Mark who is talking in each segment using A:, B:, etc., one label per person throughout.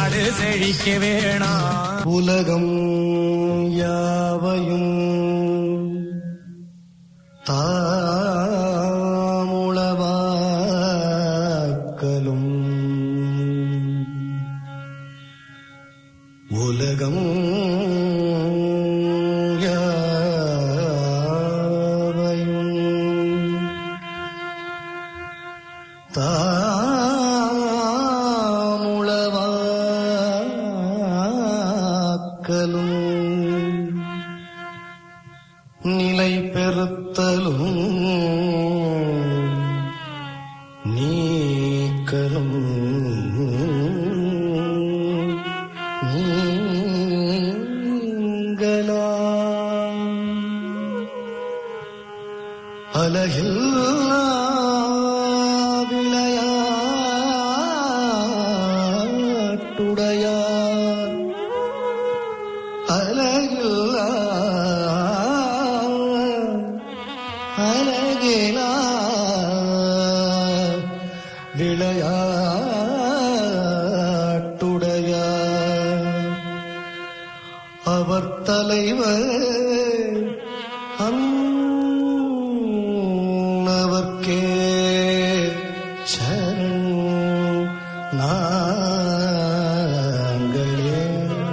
A: நாடு செழிக்க வேணாம்
B: உலகம் யாவையும் தாமுளவாக்கலும் உலகம் யாவையும் தாமுளவாக்கலும் நிலை பெறுத்தலும் நீக்கலும் நீங்களாம் அலகில்லா விளையாட்டுடையார் அலகில்லா அலகிலா விளையாட்டுடையார் அவர் தலைவர் அன்னவர்க்கே சரண் நாங்களே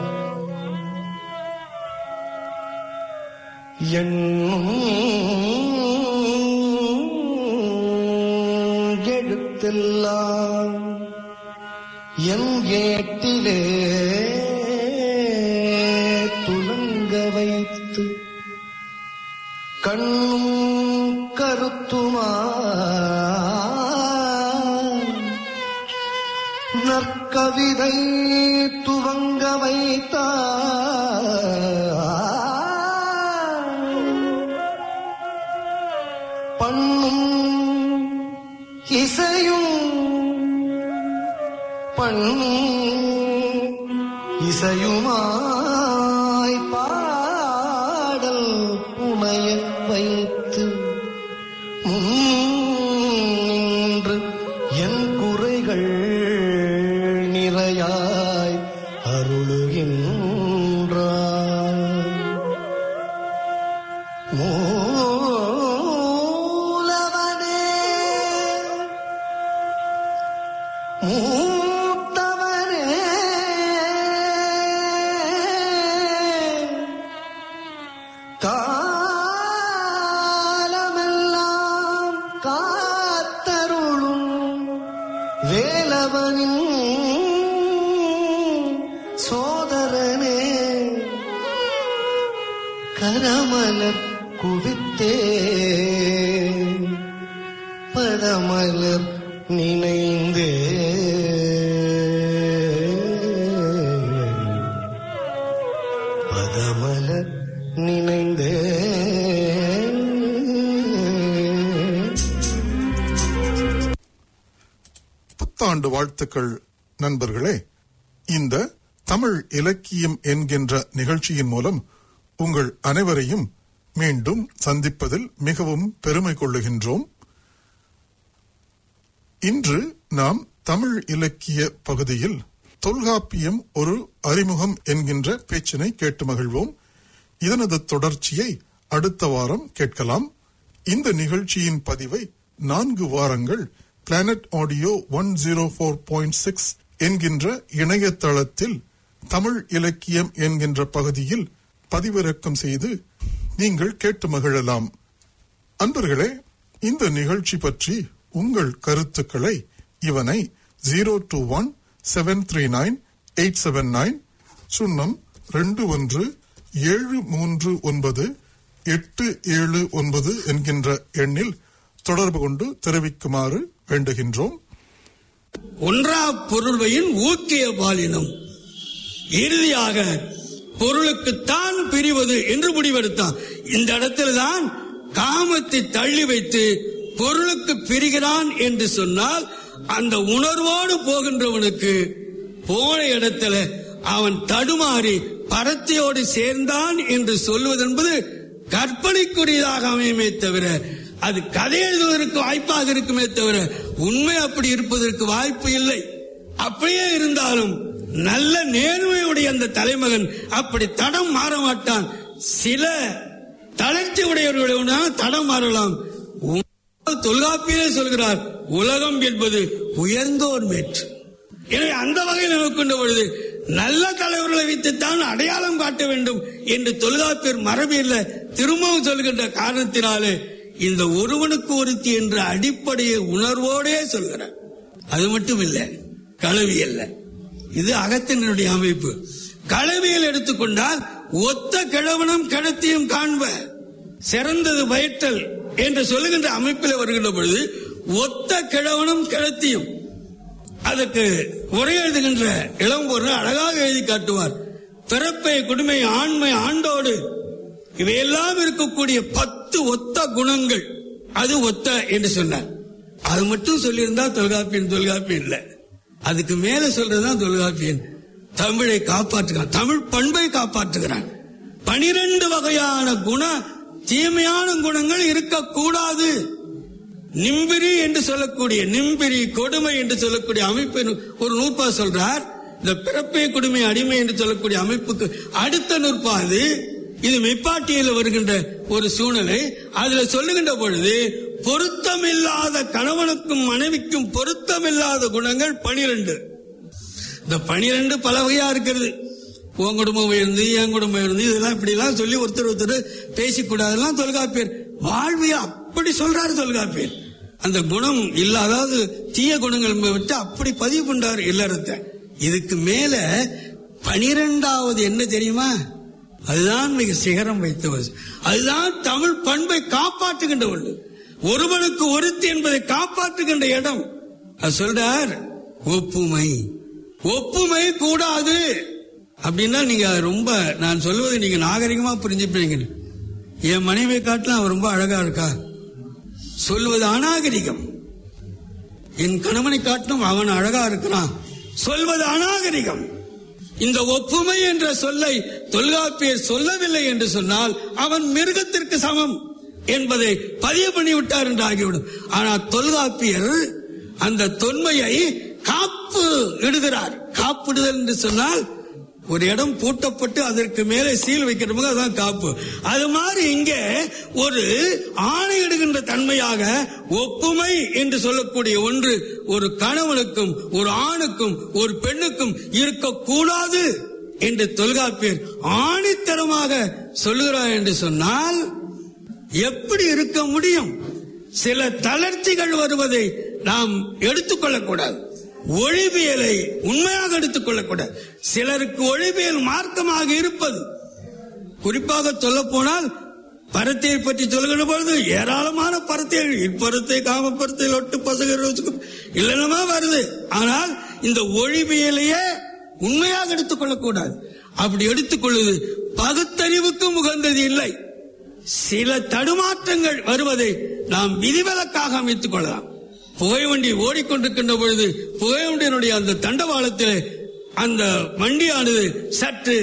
B: எண்ணும் எழுத்தெல்லாம் என் ஏட்டிலே துலங்க வைத்து கண்ணும் கருத்துமா நற்கவிதை துவங்க வைத்தார் பண்ணும் இசையும் பண்ணும் இசையுமாய் பாடல் புனைய வைத்து முன்று என் குறைகள் நிறையாய் அருளுகின்றார் மூலவனே மூத்தவனே காலமெல்லாம் காத்தருளும் வேலவனின் சோதரனே கரமலர் குவித்தே பதமலர் நினைந்தே பதமலர் நினைந்தே
C: புத்தாண்டு வாழ்த்துக்கள் நண்பர்களே இந்த தமிழ் இலக்கியம் என்கின்ற நிகழ்ச்சியின் மூலம் உங்கள் அனைவரையும் மீண்டும் சந்திப்பதில் மிகவும் பெருமை கொள்ளுகின்றோம் இன்று நாம் தமிழ் இலக்கிய பகுதியில் தொல்காப்பியம் ஒரு அறிமுகம் என்கின்ற பேச்சினை கேட்டு மகிழ்வோம் இதனது தொடர்ச்சியை அடுத்த வாரம் கேட்கலாம் இந்த நிகழ்ச்சியின் பதிவை நான்கு வாரங்கள் planet audio one zero four point six என்கின்ற இணையதளத்தில் தமிழ் இலக்கியம் என்கின்ற பகுதியில் பதிவிறக்கம் செய்து நீங்கள் கேட்டு மகிழலாம் அன்பர்களே இந்த நிகழ்ச்சி பற்றி உங்கள் கருத்துக்களை இவனை zero two one seven three nine eight seven nine சுண்ணம் ரெண்டு ஒன்று ஏழு மூன்று ஒன்பது எட்டு ஏழு ஒன்பது என்கின்ற எண்ணில் தொடர்பு கொண்டு தெரிவிக்குமாறு வேண்டுகின்றோம்
D: ஒன்றா பொருள்வையின் ஊக்கிய பாலினம் இறுதியாக பொருளுக்கு தான் பிரிவது என்று முடிவெடுத்தான் இந்த இடத்துல தான் காமத்தை தள்ளி வைத்து பொருளுக்கு பிரிகிறான் என்று சொன்னால் அந்த உணர்வோடு போகின்றவனுக்கு போன இடத்துல அவன் தடுமாறி பரத்தையோடு சேர்ந்தான் என்று சொல்வது என்பது கற்பனைக்குரியதாக அமையுமே தவிர அது கதை எழுதுவதற்கு வாய்ப்பாக இருக்குமே தவிர உண்மை அப்படி இருப்பதற்கு வாய்ப்பு இல்லை அப்படியே இருந்தாலும் நல்ல நேர்மையுடைய அந்த தலைமகன் அப்படி தடம் மாற மாட்டான் சில தளர்ச்சி உடையவர்களுடைய தடம் மாறலாம் உம் தொல்காப்பியரே சொல்கிறார் உலகம் என்பது உயர்ந்தோர் மேற்று எனவே அந்த வகையில் நமக்கு கொண்ட பொழுது நல்ல தலைவர்களை வைத்துத்தான் அடையாளம் காட்ட வேண்டும் என்று தொல்காப்பியர் மரபில் திரும்பவும் சொல்கின்ற காரணத்தினாலே இந்த ஒருவனுக்கு ஒருத்தி என்ற அடிப்படையை உணர்வோடே சொல்கிறார் அது மட்டும் இல்ல களவியல்ல இது அகத்தினுடைய அமைப்பு களவியல் எடுத்துக்கொண்டால் ஒத்த கிழவனும் கிழத்தியும் காண்ப சிறந்தது வயிற்றல் என்று சொல்லுகின்ற அமைப்பில் வருகின்ற பொழுது ஒத்த கிழவனும் கிழத்தியும் அதுக்கு உரை எழுதுகின்ற இளம்பொருள் அழகாக எழுதி காட்டுவார் பிறப்பை குடுமை ஆண்மை ஆண்டோடு இவையெல்லாம் இருக்கக்கூடிய பத்து ஒத்த குணங்கள் அது ஒத்த என்று சொன்னார் அது மட்டும் சொல்லியிருந்தா தொல்காப்பியன் தொல்காப்பியன் இல்ல அதுக்கு மேல சொல்றதுதான் தொல்காப்பியன் தமிழை காப்பாற்றுகிறான் தமிழ் பண்பை காப்பாற்றுகிறான் பனிரெண்டு வகையான குண தீமையான குணங்கள் இருக்கக்கூடாது நிம்பிரி என்று சொல்லக்கூடிய நிம்பிரி கொடுமை என்று சொல்லக்கூடிய அமைப்பை ஒரு நூற்பா சொல்றார் இந்த பிறப்பை கொடுமை அடிமை என்று சொல்லக்கூடிய அமைப்புக்கு அடுத்த நூற்பா அது இது மெப்பாட்டியில வருகின்ற ஒரு சூழ்நிலை அதுல சொல்லுகின்ற பொழுது பொருத்தமில்லாத கணவனுக்கும் மனைவிக்கும் பொருத்தமில்லாத குணங்கள் பனிரெண்டு இந்த பனிரெண்டு பல வகையா இருக்கிறது உன் குடும்பம் உயர்ந்து என் குடும்பம் உயர்ந்து இதெல்லாம் இப்படி எல்லாம் சொல்லி ஒருத்தர் ஒருத்தர் பேசிக்கூடாதெல்லாம் தொல்காப்பியர் வாழ்விய அப்படி சொல்றாரு தொல்காப்பியர் அந்த குணம் இல்ல அதாவது தீய குணங்கள் விட்டு அப்படி பதிவு பண்றாரு இல்லறத்தை இதுக்கு மேல பனிரெண்டாவது என்ன தெரியுமா அதுதான் மிக சிகரம் வைத்தவர் அதுதான் தமிழ் பண்பை காப்பாற்றுகின்ற ஒன்று ஒருவனுக்கு ஒருத்தி என்பதை காப்பாற்றுகின்ற இடம் அது சொல்றார் ஒப்புமை ஒப்புமை கூடாது அப்படின்னா நீங்க ரொம்ப நான் சொல்வதை நீங்க நாகரிகமா புரிஞ்சுப்பீங்க என் மனைவியை காட்டிலும் அவன் ரொம்ப அழகா இருக்கா சொல்வது அநாகரிகம் என் கணவனை காட்டிலும் அவன் அழகா இருக்கிறான் சொல்வது அநாகரிகம் இந்த ஒப்புமை என்ற சொல்லை தொல்காப்பியர் சொல்லவில்லை என்று சொன்னால் அவன் மிருகத்திற்கு சமம் என்பதை பதிவு பண்ணிவிட்டார் என்று ஆகிவிடும் ஆனால் தொல்காப்பியர் அந்த தொன்மையை காப்பு இடுகிறார் காப்பிடுதல் என்று சொன்னால் ஒரு இடம் பூட்டப்பட்டு அதற்கு மேலே சீல் வைக்கிறவங்க அதான் காப்பு அது மாதிரி இங்கே ஒரு ஆணையிடுகின்ற தன்மையாக ஒப்புமை என்று சொல்லக்கூடிய ஒன்று ஒரு கணவனுக்கும் ஒரு ஆணுக்கும் ஒரு பெண்ணுக்கும் இருக்கக்கூடாது என்று தொல்காப்பியர் ஆணித்தரமாக சொல்லுகிறார் என்று சொன்னால் எப்படி இருக்க முடியும் சில தளர்ச்சிகள் வருவதை நாம் எடுத்துக்கொள்ளக்கூடாது ஒழிபியலை உண்மையாக எடுத்துக்கொள்ளக்கூடாது சிலருக்கு ஒழிபியல் மார்க்கமாக இருப்பது குறிப்பாக சொல்ல போனால் பரத்தையை பற்றி சொல்லுகிற பொழுது ஏராளமான பரத்தைகள் இப்பருத்தை காமப்பருத்தை ஒட்டு பசங்க இல்லைன்னா வருது ஆனால் இந்த ஒழிபியலையே உண்மையாக எடுத்துக்கொள்ளக்கூடாது அப்படி எடுத்துக்கொள்வது பகுத்தறிவுக்கு உகந்தது இல்லை சில தடுமாற்றங்கள் வருவதை நாம் விதிவிலக்காக அமைத்துக் கொள்ளலாம் புகை வண்டி ஓடிக்கொண்டிருக்கின்ற பொழுது புகை வண்டியினுடைய அந்த தண்டவாளத்தில் அந்த வண்டியானது சற்று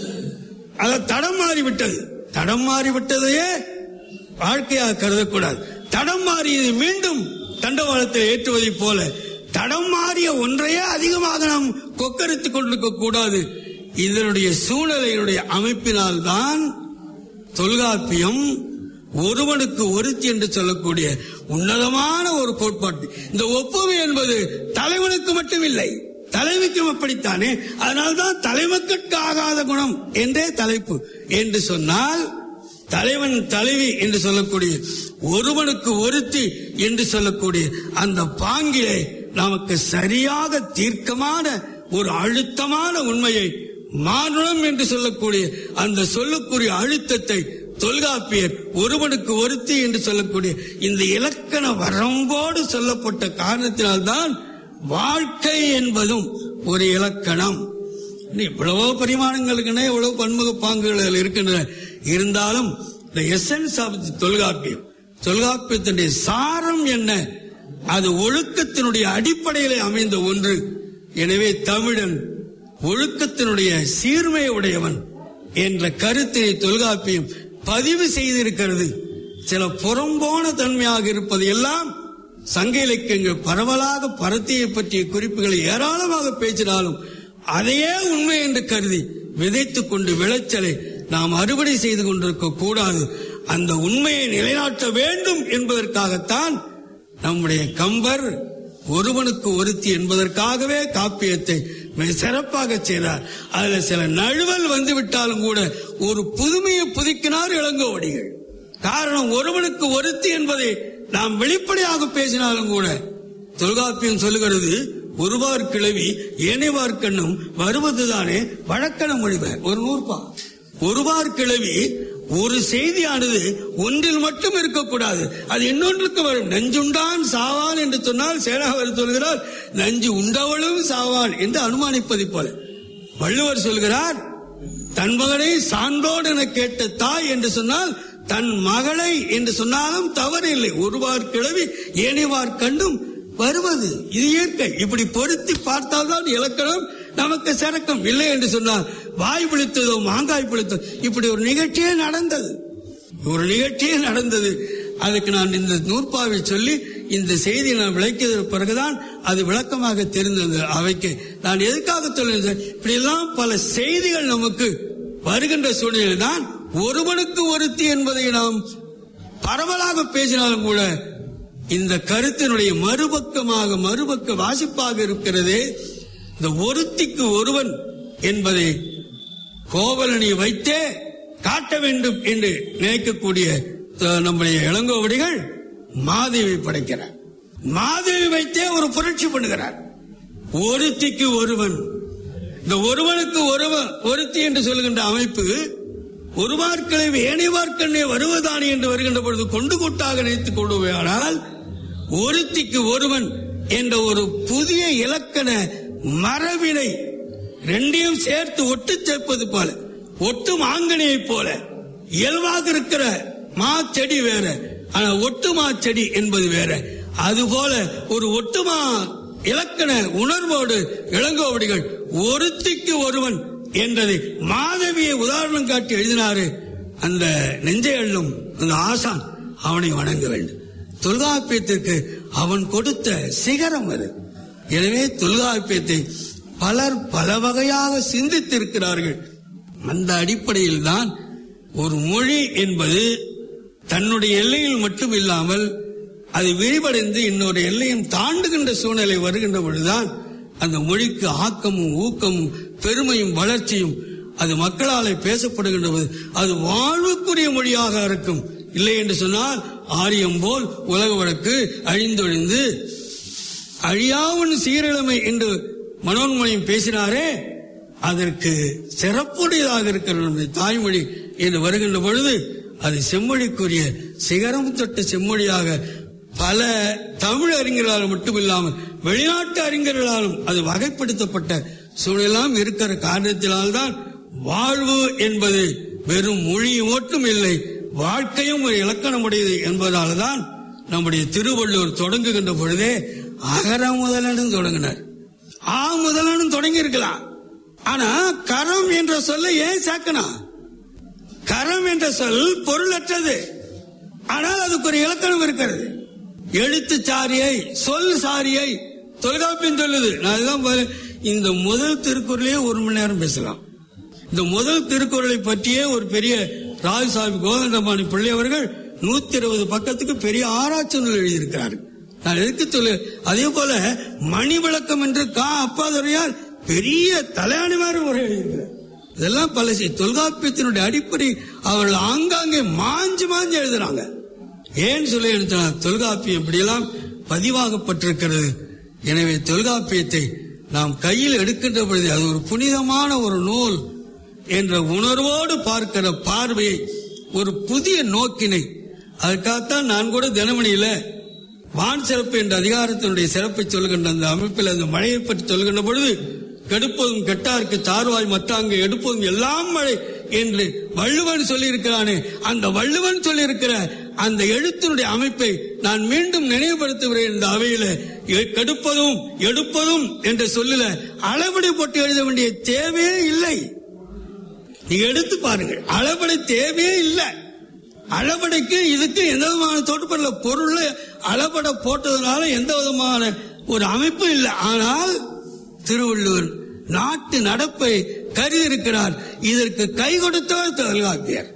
D: அத தடம் மாறிவிட்டது தடம் மாறிவிட்டதையே வாழ்க்கையாக கருதக்கூடாது தடம் மாறியது மீண்டும் தண்டவாளத்தில் ஏற்றுவதைப் போல தடம் மாறிய ஒன்றையே அதிகமாக நாம் கொக்கரித்துக் கொண்டிருக்க கூடாது இதனுடைய சூழ்நிலையினுடைய அமைப்பினால் தான் தொல்காப்பியம் ஒருவனுக்கு ஒருத்தி என்று சொல்லக்கூடிய உன்னதமான ஒரு கோட்பாட்டு இந்த ஒப்புமை என்பது தலைவனுக்கு மட்டும் இல்லை தலைவிக்கும் அப்படித்தானே அதனால்தான் தலைமக்கட்கு ஆகாத குணம் என்றே தலைப்பு என்று சொன்னால் தலைவன் தலைவி என்று சொல்லக்கூடிய ஒருவனுக்கு ஒருத்தி என்று சொல்லக்கூடிய அந்த பாங்கிலே நமக்கு சரியாக தீர்க்கமான ஒரு அழுத்தமான உண்மையை மானுடம் என்று சொல்லக்கூடிய அந்த சொல்லுக்குரிய அழுத்தத்தை தொல்காப்பியர் ஒருவனுக்கு ஒருத்தி என்று சொல்லக்கூடிய இந்த இலக்கண வரம்போடு சொல்லப்பட்ட காரணத்தினால்தான் வாழ்க்கை என்பதும் ஒரு இலக்கணம் இவ்வளவோ பரிமாணங்களுக்குன்னா எவ்வளவு பன்முக பாங்குகள் இருக்கின்றன இருந்தாலும் இந்த எசன்ஸ் ஆஃப் தொல்காப்பியம் தொல்காப்பியத்தினுடைய சாரம் என்ன அது ஒழுக்கத்தினுடைய அடிப்படையிலே அமைந்த ஒன்று எனவே தமிழன் ஒழுக்கத்தினுடைய சீர்மை உடையவன் என்ற கருத்தை தொல்காப்பியம் பதிவு செய்திருக்கிறது சில புறம்போன தன்மையாக இருப்பது எல்லாம் சங்க இலக்கியங்கள் பரவலாக பரத்தியை பற்றிய குறிப்புகளை ஏராளமாக பேசினாலும் அதையே உண்மை என்று கருதி விதைத்துக் கொண்டு விளைச்சலை நாம் அறுவடை செய்து கொண்டிருக்க கூடாது அந்த உண்மையை நிலைநாட்ட வேண்டும் என்பதற்காகத்தான் நம்முடைய கம்பர் ஒருவனுக்கு ஒருத்தி என்பதற்காகவே காப்பியத்தை மிக சிறப்பாக செய்தார் அதுல சில நழுவல் வந்து விட்டாலும் கூட ஒரு புதுமையை புதுக்கினார் இளங்கோவடிகள் காரணம் ஒருவனுக்கு ஒருத்தி என்பதை நாம் வெளிப்படையாக பேசினாலும் கூட தொல்காப்பியம் சொல்லுகிறது ஒருவார் கிழவி ஏனைவார் கண்ணும் வருவதுதானே வழக்கண மொழிபெயர் ஒரு நூற்பா ஒருவார் கிழவி ஒரு செய்தியானது ஒன்றில் மட்டும் இருக்கக்கூடாது அது இன்னொன்றுக்கு வரும் நஞ்சுண்டான் சாவான் என்று சொன்னால் சேனாவர் சொல்கிறார் நஞ்சு உண்டவளும் சாவான் என்று அனுமானிப்பதை போல வள்ளுவர் சொல்கிறார் தன் மகனை சான்றோடு என கேட்ட தாய் என்று சொன்னால் தன் மகளை என்று சொன்னாலும் தவறு இல்லை ஒருவார் கிழவி ஏனைவார் கண்டும் வருவது இது இயற்கை இப்படி பொருத்தி பார்த்தால்தான் இலக்கணம் நமக்கு சிறக்கும் இல்லை என்று சொன்னால் வாய் பிடித்ததோ மாங்காய் பிடித்ததோ இப்படி ஒரு நிகழ்ச்சியே நடந்தது ஒரு நிகழ்ச்சியே நடந்தது அதுக்கு நான் இந்த நூற்பாவை சொல்லி இந்த செய்தியை நான் விளக்கியதற்கு பிறகுதான் அது விளக்கமாக தெரிந்தது அவைக்கு நான் எதுக்காக சொல்லுகிறேன் இப்படி எல்லாம் பல செய்திகள் நமக்கு வருகின்ற சூழ்நிலை தான் ஒருவனுக்கு ஒருத்தி என்பதை நாம் பரவலாக பேசினாலும் கூட இந்த கருத்தினுடைய மறுபக்கமாக மறுபக்க வாசிப்பாக இருக்கிறதே இந்த ஒருத்திக்கு ஒருவன் என்பதை கோவலனை வைத்தே காட்ட வேண்டும் என்று நினைக்கக்கூடிய அஹ், நம்முடைய இளங்கோவடிகள் மாதேவி படைக்கிறார் மாதேவி வைத்தே ஒரு புரட்சி பண்ணுகிறார் ஒருத்திக்கு ஒருவன் இந்த ஒருவனுக்கு ஒருவன் ஒருத்தி என்று சொல்லுகின்ற அமைப்பு ஒருவார்களை ஏனைவார்க்கண்ணே வருவதானே என்று வருகின்ற பொழுது கொண்டு கொட்டாக நினைத்துக் கொள்ளுவையானால் ஒருத்திக்கு ஒருவன் என்ற ஒரு புதிய இலக்கண மரபினை ரெண்டையும் சேர்த்து ஒட்டு சேர்ப்பது போல ஒட்டு மாங்கனியைப் போல இயல்பாக இருக்கிற மா செடி வேற ஆனா ஒட்டுமா செடி என்பது வேற அதுபோல ஒரு ஒட்டுமா இலக்கண உணர்வோடு இளங்கோவடிகள் ஒருத்திக்கு ஒருவன் என்றதை மாதவியை உதாரணம் காட்டி எழுதினாரு அந்த நெஞ்சை அள்ளும் அந்த ஆசான் அவனை வணங்க வேண்டும் தொல்காப்பியத்திற்கு அவன் கொடுத்த சிகரம் அது எனவே தொல்காப்பியத்தை பலர் பல வகையாக சிந்தித்திருக்கிறார்கள் அந்த அடிப்படையில் தான் ஒரு மொழி என்பது தன்னுடைய எல்லையில் மட்டும் இல்லாமல் அது விரிவடைந்து இன்னொரு எல்லையும் தாண்டுகின்ற சூழ்நிலை வருகின்ற பொழுதுதான் அந்த மொழிக்கு ஆக்கமும் ஊக்கமும் பெருமையும் வளர்ச்சியும் அது மக்களாலே பேசப்படுகின்ற போது அது வாழ்வுக்குரிய மொழியாக இருக்கும் இல்லை என்று சொன்னால் ஆரியம் போல் உலக வழக்கு அழிந்தொழிந்து அழியாவன் சீரிழமை என்று மனோன்மணியம் பேசினாரே அதற்கு சிறப்புடையதாக இருக்கிற நம்முடைய தாய்மொழி என்று வருகின்ற பொழுது அது செம்மொழிக்குரிய சிகரம் தொட்ட செம்மொழியாக பல தமிழ் அறிஞர்களால் மட்டுமில்லாமல் வெளிநாட்டு அறிஞர்களாலும் அது வகைப்படுத்தப்பட்ட சூழலாம் இருக்கிற காரணத்தினால்தான் வாழ்வு என்பது வெறும் மொழி மட்டும் இல்லை வாழ்க்கையும் ஒரு இலக்கணமுடையது என்பதால்தான் நம்முடைய திருவள்ளுவர் தொடங்குகின்ற பொழுதே அகர முதலனும் தொடங்கினார் ஆ முதலனும் தொடங்கி இருக்கலாம் ஆனா கரம் என்ற சொல்ல ஏன் சேர்க்கணும் கரம் என்ற சொல் பொருளற்றது ஆனால் அதுக்கு ஒரு இலக்கணம் இருக்கிறது எழுத்து சாரியை சொல் சாரியை தொல்காப்பியம் சொல்லுது நான் அதுதான் பாரு- இந்த முதல் திருக்குறளையே ஒரு மணி நேரம் பேசலாம் இந்த முதல் திருக்குறளை பற்றியே ஒரு பெரிய ராஜசாமி கோதண்டபாணி பிள்ளை அவர்கள் நூத்தி இருபது பக்கத்துக்கு பெரிய ஆராய்ச்சி நூல் எழுதியிருக்கிறார்கள் நான் எதுக்கு சொல்லு அதே போல மணி விளக்கம் என்று கா அப்பாதுரையார் பெரிய தலையாணி மாதிரி ஒரு எழுதியிருக்கிறார் இதெல்லாம் பல செய்- தொல்காப்பியத்தினுடைய அடிப்படை அவர்கள் ஆங்காங்கே மாஞ்சு மாஞ்சு எழுதுறாங்க ஏன் சொல்லி எழுதினா தொல்காப்பியம் இப்படியெல்லாம் பதிவாகப்பட்டிருக்கிறது எனவே தொல்காப்பியத்தை நாம் கையில் எடுக்கின்ற பொழுது அது ஒரு புனிதமான ஒரு நூல் என்ற உணர்வோடு பார்க்கிற பார்வையை ஒரு புதிய நோக்கினை அதுக்காகத்தான் நான் கூட தினமணியில வான் சிறப்பு என்ற அதிகாரத்தினுடைய சிறப்பை சொல்கின்ற அந்த அமைப்பில் அந்த மழையை பற்றி சொல்கின்ற பொழுது கெடுப்பதும் கெட்டார்க்கு தார்வாய் மற்றாங்க எடுப்பதும் எல்லாம் மழை என்று வள்ளுவன் சொல்லியிருக்கிறானே அந்த வள்ளுவன் சொல்லியிருக்கிற அந்த எழுத்தினுடைய அமைப்பை நான் மீண்டும் நினைவுபடுத்துகிறேன் இந்த அவையில எ- கெடுப்பதும் எடுப்பதும் என்ற சொல்லில அளவடி போட்டு எழுத வேண்டிய தேவையே இல்லை நீங்க எடுத்து பாருங்க அளபடை தேவையே இல்லை அளபடைக்கு இதுக்கு எந்த விதமான தோட்டப்படல பொருள் அளபடை போட்டதுனால எந்த விதமான ஒரு அமைப்பும் இல்லை ஆனால் திருவள்ளுவர் நாட்டு நடப்பை கருதியிருக்கிறார் இதற்கு கை கொடுத்தவர் தொல்காப்பியர்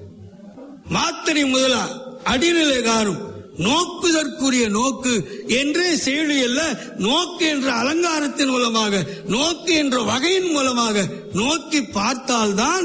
D: மாத்திரை முதலா அடிநிலைகாரும் நோக்குதற்குரிய நோக்கு என்றே செயலி அல்ல நோக்கு என்ற அலங்காரத்தின் மூலமாக நோக்கு என்ற வகையின் மூலமாக நோக்கி பார்த்தால்தான்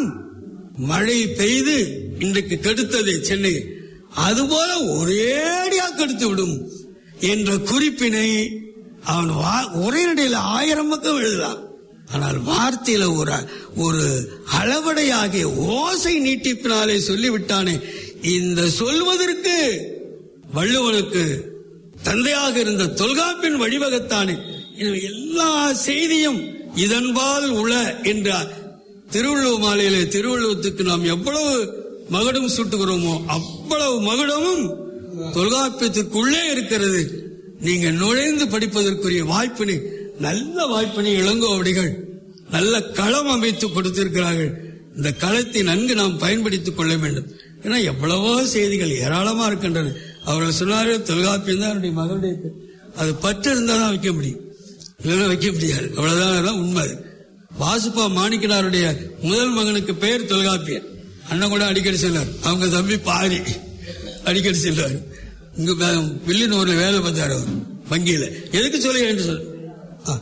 D: மழை பெய்து இன்றைக்கு கெடுத்தது சென்னை அதுபோல ஒரேடியா கெடுத்து விடும் என்ற குறிப்பினை அவன் வா- ஒரே நடையில் ஆயிரம் பக்கம் எழுதலாம் ஆனால் வார்த்தையில ஒரு ஒரு அளவடையாகிய ஓசை நீட்டிப்பினாலே சொல்லிவிட்டானே இந்த சொல்வதற்கு வள்ளுவனுக்கு தந்தையாக இருந்த தொல்காப்பின் வழிவகத்தானே எனவே எல்லா செய்தியும் இதன்பால் உள என்ற திருவள்ளுவ மாலையிலே திருவள்ளுவத்துக்கு நாம் எவ்வளவு மகுடம் சூட்டுகிறோமோ அவ்வளவு மகுடமும் தொல்காப்பியத்திற்குள்ளே இருக்கிறது நீங்க நுழைந்து படிப்பதற்குரிய வாய்ப்பினை நல்ல வாய்ப்பினை இளங்கோவடிகள் நல்ல களம் அமைத்து கொடுத்திருக்கிறார்கள் இந்த களத்தை நன்கு நாம் பயன்படுத்திக் கொள்ள வேண்டும் ஏன்னா எவ்வளவோ செய்திகள் ஏராளமா இருக்கின்றன அவர்கள் சொன்னார்கள் தொல்காப்பியம் தான் என்னுடைய மகனுடைய பேர். அது பற்று இருந்தால் தான் வைக்க முடியும் இல்லைன்னா வைக்க முடியாது அவ்வளவுதான் அதான் உண்மை அது. வாசுப்பா மாணிக்கனாருடைய முதல் மகனுக்கு பெயர் தொல்காப்பியன் அண்ணன் கூட அடிக்கடி செல்வார் அவங்க தம்பி பாரி அடிக்கடி செல்வார் இங்க வே- வில்லியனூர்ல வேலை பார்த்தாரு அவர் வங்கியில எதுக்கு சொல்லுகிறேன் சொல் ஆ.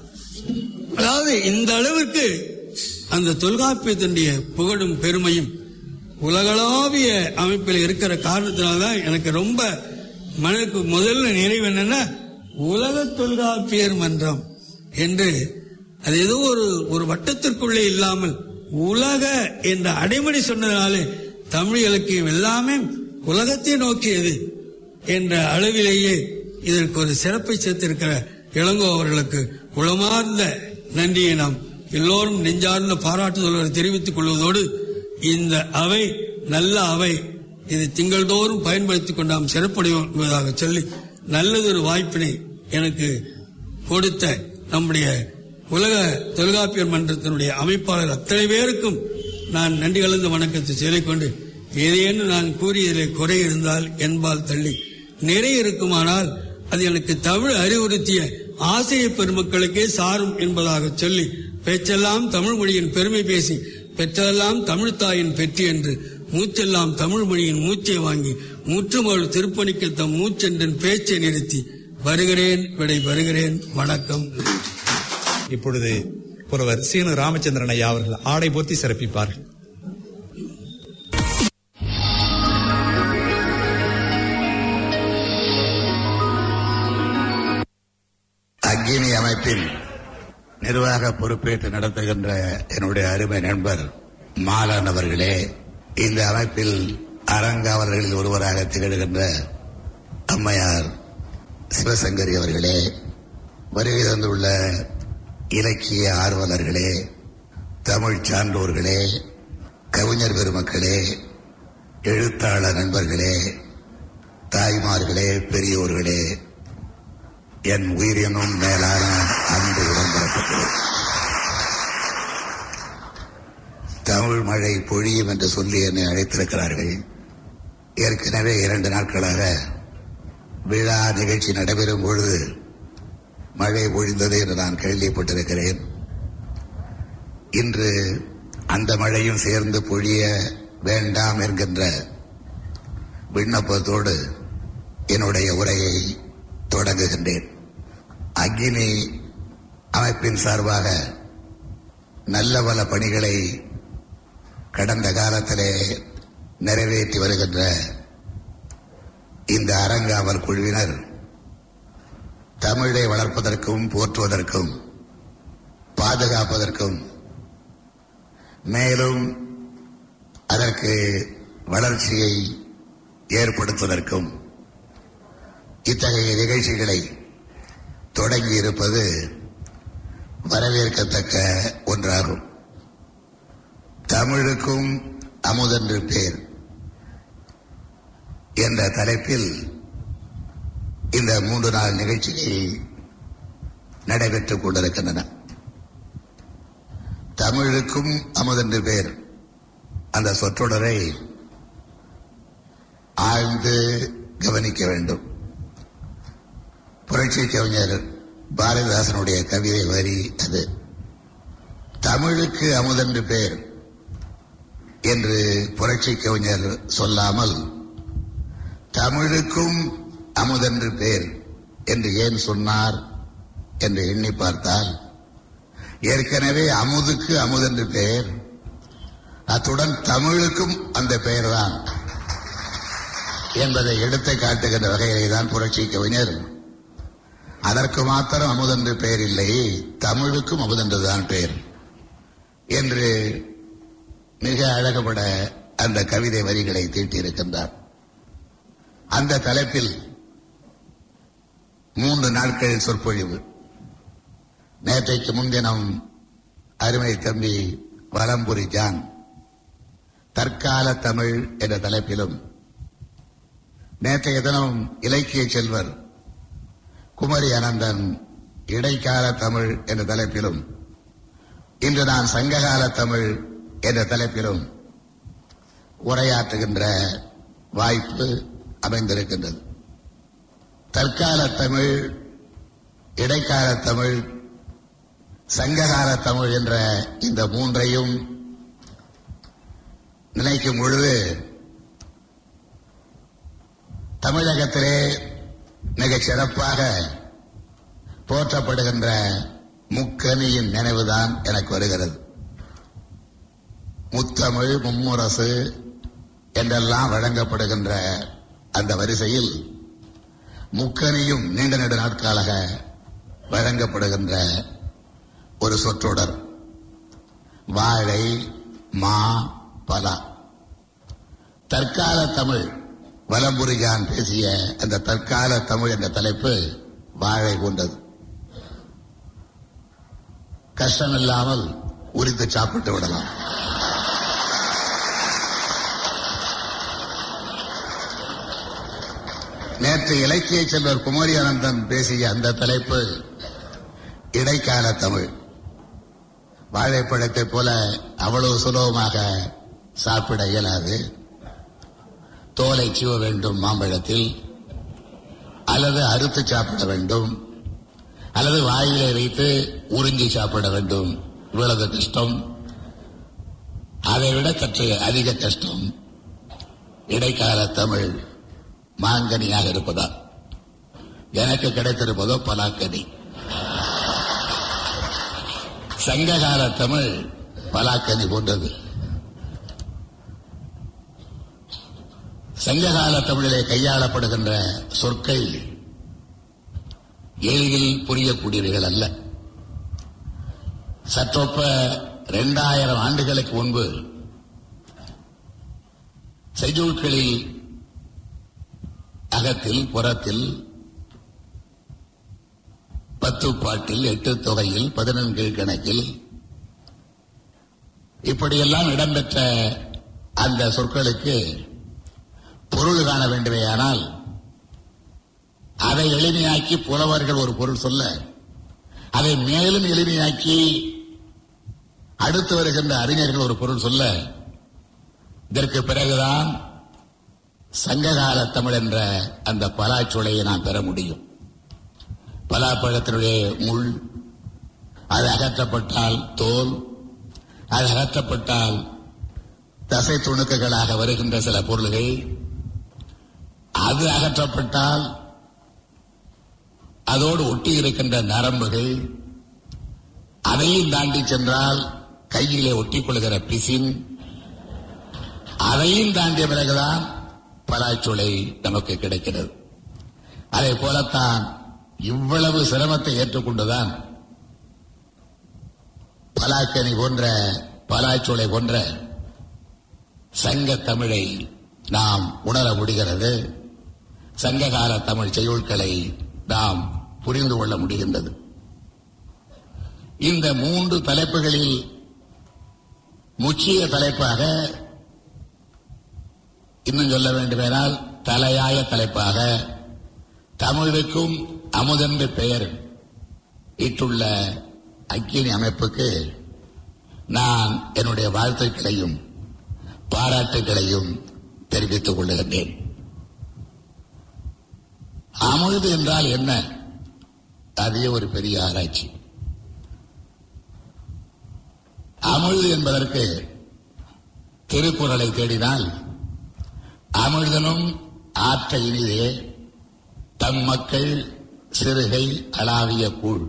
D: அதாவது இந்த அளவிற்கு அந்த தொல்காப்பியத்தினுடைய புகழும் பெருமையும் உலகளாவிய அமைப்பில் இருக்கிற காரணத்தினால்தான் எனக்கு ரொம்ப மனதுக்கு முதல்ல நிறைவு என்னன்னா உலக தொல்காப்பியர் மன்றம் என்று அது ஏதோ ஒரு ஒரு வட்டத்திற்குள்ளே இல்லாமல் உலக என்ற அடைமொழி சொன்னதுனாலே தமிழ் இலக்கியம் எல்லாமே உலகத்தை நோக்கியது என்ற அளவிலேயே இதற்கு ஒரு சிறப்பை சேர்த்திருக்கிற இளங்கோ அவர்களுக்கு உளமார்ந்த நன்றியை நாம் எல்லோரும் நெஞ்சார்ந்த பாராட்டுதல்களை தெரிவித்துக் கொள்வதோடு இந்த அவை நல்ல அவை இது திங்கள்தோறும் பயன்படுத்திக் கொண்டு நாம் சிறப்படைவோம் என்பதாக சொல்லி நல்லதொரு வாய்ப்பினை எனக்கு கொடுத்த நம்முடைய உலக தொல்காப்பியர் மன்றத்தினுடைய அமைப்பாளர் அத்தனை பேருக்கும் நான் நன்றி கலந்த வணக்கத்தை சொல்லிக்கொண்டு ஏதேனும் நான் கூறியதிலே குறை இருந்தால் என்பால் தள்ளி நிறைய இருக்குமானால் அது எனக்கு தமிழ் அறிவுறுத்திய ஆசிரிய பெருமக்களுக்கே சாரும் என்பதாக சொல்லி பேச்செல்லாம் தமிழ் மொழியின் பெருமை பேசி பெற்றதெல்லாம் தமிழ் தாயின் பெற்றி என்று மூச்செல்லாம் தமிழ் மொழியின் மூச்சை வாங்கி முற்றுமொழி திருப்பணிக்கு தம் மூச்சென்றன் பேச்சை நிறுத்தி வருகிறேன் விடை வருகிறேன் வணக்கம்
E: இப்பொழுது புலவர் சீனு ராமச்சந்திரன் ஐயா அவர்கள் ஆடை போர்த்தி சிறப்பிப்பார்கள்
F: அக்னி அமைப்பின் நிர்வாக பொறுப்பேற்று நடத்துகின்ற என்னுடைய அருமை நண்பர் மாலன் அவர்களே இந்த அமைப்பில் அறங்காவலர்களில் ஒருவராக திகழ்கின்ற அம்மையார் சிவசங்கரி அவர்களே வருகை தந்துள்ள இலக்கிய ஆர்வலர்களே தமிழ் சான்றோர்களே கவிஞர் பெருமக்களே எழுத்தாளர் நண்பர்களே தாய்மார்களே பெரியோர்களே என் உயிரினும் மேலான அன்பு உடம்பரப்பட்டது தமிழ் மழை பொழியும் என்று சொல்லி என்னை அழைத்திருக்கிறார்கள் ஏற்கனவே இரண்டு நாட்களாக விழா நிகழ்ச்சி நடைபெறும் பொழுது மழை பொழிந்தது என்று நான் கேள்விப்பட்டிருக்கிறேன் இன்று அந்த மழையும் சேர்ந்து பொழிய வேண்டாம் என்கின்ற விண்ணப்பத்தோடு என்னுடைய உரையை தொடங்குகின்றேன் அக்னி அமைப்பின் சார்பாக நல்ல பல பணிகளை கடந்த காலத்திலே நிறைவேற்றி வருகின்ற இந்த அறங்காவல் குழுவினர் தமிழை வளர்ப்பதற்கும் போற்றுவதற்கும் பாதுகாப்பதற்கும் மேலும் அதற்கு வளர்ச்சியை ஏற்படுத்துவதற்கும் இத்தகைய நிகழ்ச்சிகளை தொடங்கி இருப்பது வரவேற்கத்தக்க ஒன்றாகும் தமிழுக்கும் அமுதென்று பேர் என்ற தலைப்பில் இந்த மூன்று நாள் நிகழ்ச்சிகள் நடைபெற்றுக் கொண்டிருக்கின்றன தமிழுக்கும் அமுதென்று பேர் அந்த சொற்றொடரை ஆழ்ந்து கவனிக்க வேண்டும் புரட்சி கவிஞர் பாரதிதாசனுடைய கவிதை வரி அது தமிழுக்கு அமுதென்று பேர் என்று புரட்சி கவிஞர் சொல்லாமல் தமிழுக்கும் அமுதென்று பேர் என்று ஏன் சொன்னார் என்று எண்ணி பார்த்தால் ஏற்கனவே அமுதுக்கு அமுதென்று பெயர் அத்துடன் தமிழுக்கும் அந்த பெயர்தான் என்பதை எடுத்து காட்டுகின்ற வகையிலே தான் புரட்சி கவிஞர் அதற்கு மாத்திரம் அமுதென்று பெயர் இல்லை தமிழுக்கும் அமுதென்றுதான் பெயர் என்று மிக அழகுபட அந்த கவிதை வரிகளை தீட்டியிருக்கின்றார் அந்த தலைப்பில் மூன்று நாட்கள் சொற்பொழிவு நேற்றைக்கு முன்தினம் அருமை தம்பி வலம்புரி ஜான் தற்கால தமிழ் என்ற தலைப்பிலும் நேற்றைய தினம் இலக்கிய செல்வர் குமரி அனந்தன் இடைக்கால தமிழ் என்ற தலைப்பிலும் இன்று நான் சங்ககால தமிழ் என்ற தலைப்பிலும் உரையாற்றுகின்ற வாய்ப்பு அமைந்திருக்கின்றது தற்கால தமிழ் இடைக்கால தமிழ் சங்ககால தமிழ் என்ற இந்த மூன்றையும் நினைக்கும் பொழுது தமிழகத்திலே மிகச் சிறப்பாக போற்றப்படுகின்ற முக்கனியின் நினைவுதான் எனக்கு வருகிறது முத்தமிழ் மும்முரசு என்றெல்லாம் வழங்கப்படுகின்ற அந்த வரிசையில் முக்கனியும் நீண்ட நெடு நாட்களாக வழங்கப்படுகின்ற ஒரு சொற்றொடர் வாழை மா பலா தற்கால தமிழ் வலம்புரிஜான் பேசிய அந்த தற்கால தமிழ் என்ற தலைப்பு வாழை கொண்டது கஷ்டமில்லாமல் உரித்து சாப்பிட்டு விடலாம் நேற்று இலக்கிய செல்வர் குமரி அனந்தன் பேசிய அந்த தலைப்பு இடைக்கால தமிழ் வாழைப்பழத்தைப் போல அவ்வளவு சுலபமாக சாப்பிட இயலாது தோலை சீவ வேண்டும் மாம்பழத்தில் அல்லது அறுத்து சாப்பிட வேண்டும் அல்லது வாயிலே வைத்து உறிஞ்சி சாப்பிட வேண்டும் இவ்வளவு கஷ்டம் அதை விட சற்று அதிக கஷ்டம் இடைக்கால தமிழ் மாங்கனியாக இருப்பதா எனக்கு கிடைத்திருப்பதோ பலாக்கனி சங்ககால தமிழ் பலாக்கனி போன்றது சங்ககால தமிழிலே கையாளப்படுகின்ற சொற்கள் எளிதில் புரியக்கூடியவைகள் அல்ல சற்றொப்ப இரண்டாயிரம் ஆண்டுகளுக்கு முன்பு செய்யுட்களில் அகத்தில் புறத்தில் பத்து பாட்டில் எட்டு தொகையில் பதினெண்கு கணக்கில் இப்படியெல்லாம் இடம்பெற்ற அந்த சொற்களுக்கு பொருள் காண வேண்டுமேயானால் அதை எளிமையாக்கி புலவர்கள் ஒரு பொருள் சொல்ல அதை மேலும் எளிமையாக்கி அடுத்து வருகின்ற அறிஞர்கள் ஒரு பொருள் சொல்ல இதற்கு பிறகுதான் சங்ககால தமிழ் என்ற அந்த பலாச்சொலையை நாம் பெற முடியும் பலாப்பழத்தினுடைய முள் அது அகற்றப்பட்டால் தோல் அது அகற்றப்பட்டால் தசை துணுக்குகளாக வருகின்ற சில பொருள்கள் அது அகற்றப்பட்டால் அதோடு ஒட்டி இருக்கின்ற நரம்புகள் அதையும் தாண்டி சென்றால் கையிலே ஒட்டிக் கொள்கிற பிசின் அதையும் தாண்டிய பிறகுதான் பலாச்சொலை நமக்கு கிடைக்கிறது அதை போலத்தான் இவ்வளவு சிரமத்தை ஏற்றுக்கொண்டுதான் பலாக்கனி போன்ற பலாச்சொலை போன்ற சங்க தமிழை நாம் உணர முடிகிறது சங்ககால தமிழ் செய்யுட்களை நாம் புரிந்து கொள்ள முடிகின்றது இந்த மூன்று தலைப்புகளில் முக்கிய தலைப்பாக இன்னும் சொல்ல வேண்டுமெனால் தலையாய தலைப்பாக தமிழுக்கும் அமுதென்று பெயர் இட்டுள்ள அக்கினி அமைப்புக்கு நான் என்னுடைய வாழ்த்துக்களையும் பாராட்டுகளையும் தெரிவித்துக் கொள்ளுகின்றேன் அமுது என்றால் என்ன அதே ஒரு பெரிய ஆராய்ச்சி அமிழ்து என்பதற்கு திருக்குறளை தேடினால் அமிழ்தனும் ஆற்ற இனிதே தம் மக்கள் சிறுகை அளாவிய கூழ்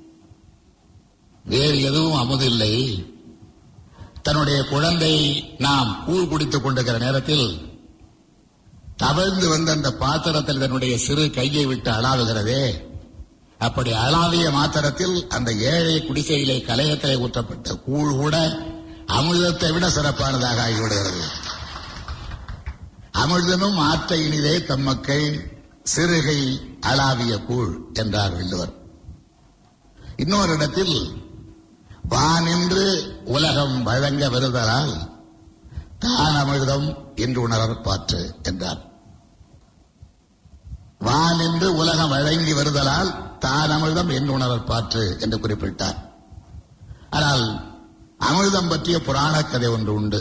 F: வேறு எதுவும் அமுதில்லை தன்னுடைய குழந்தை நாம் கூழ் குடித்துக் கொண்டிருக்கிற நேரத்தில் தவழ்ந்து வந்த அந்த பாத்திரத்தில் தன்னுடைய சிறு கையை விட்டு அளாவுகிறதே அப்படி அளாவிய மாத்திரத்தில் அந்த ஏழை குடிசையிலே கலையத்திலே ஊற்றப்பட்ட கூழ் கூட அமிர்தத்தை விட சிறப்பானதாக ஆகிவிடுகிறது அமிர்தனும் ஆற்ற இனிதே தம்மக்கள் சிறுகை அளாவிய கூழ் என்றார் வள்ளுவர் இன்னொரு இடத்தில் வானின்று உலகம் வழங்க வருதலால் தான் அமிர்தம் என்று உணரற் பாற்று என்றார் வானின்று உலகம் வழங்கி வருதலால் தான் அமிர்தம் என்று உணரற் பாற்று என்று குறிப்பிட்டார் ஆனால் அமிர்தம் பற்றிய புராணக் கதை ஒன்று உண்டு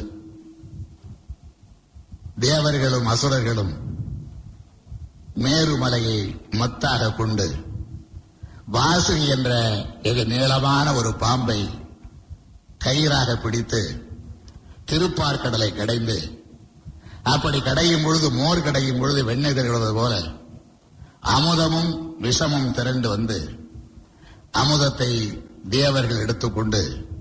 F: தேவர்களும் அசுரர்களும் மேருமலையை மத்தாக கொண்டு வாசுகி என்ற வெகு நீளமான ஒரு பாம்பை கயிறாக பிடித்து திருப்பார்கடலை கடைந்து அப்படி கடையும் பொழுது மோர் கடையும் பொழுது வெண்ணெய் திரள்வது போல அமுதமும் விஷமும் திரண்டு வந்து அமுதத்தை தேவர்கள் எடுத்துக்கொண்டு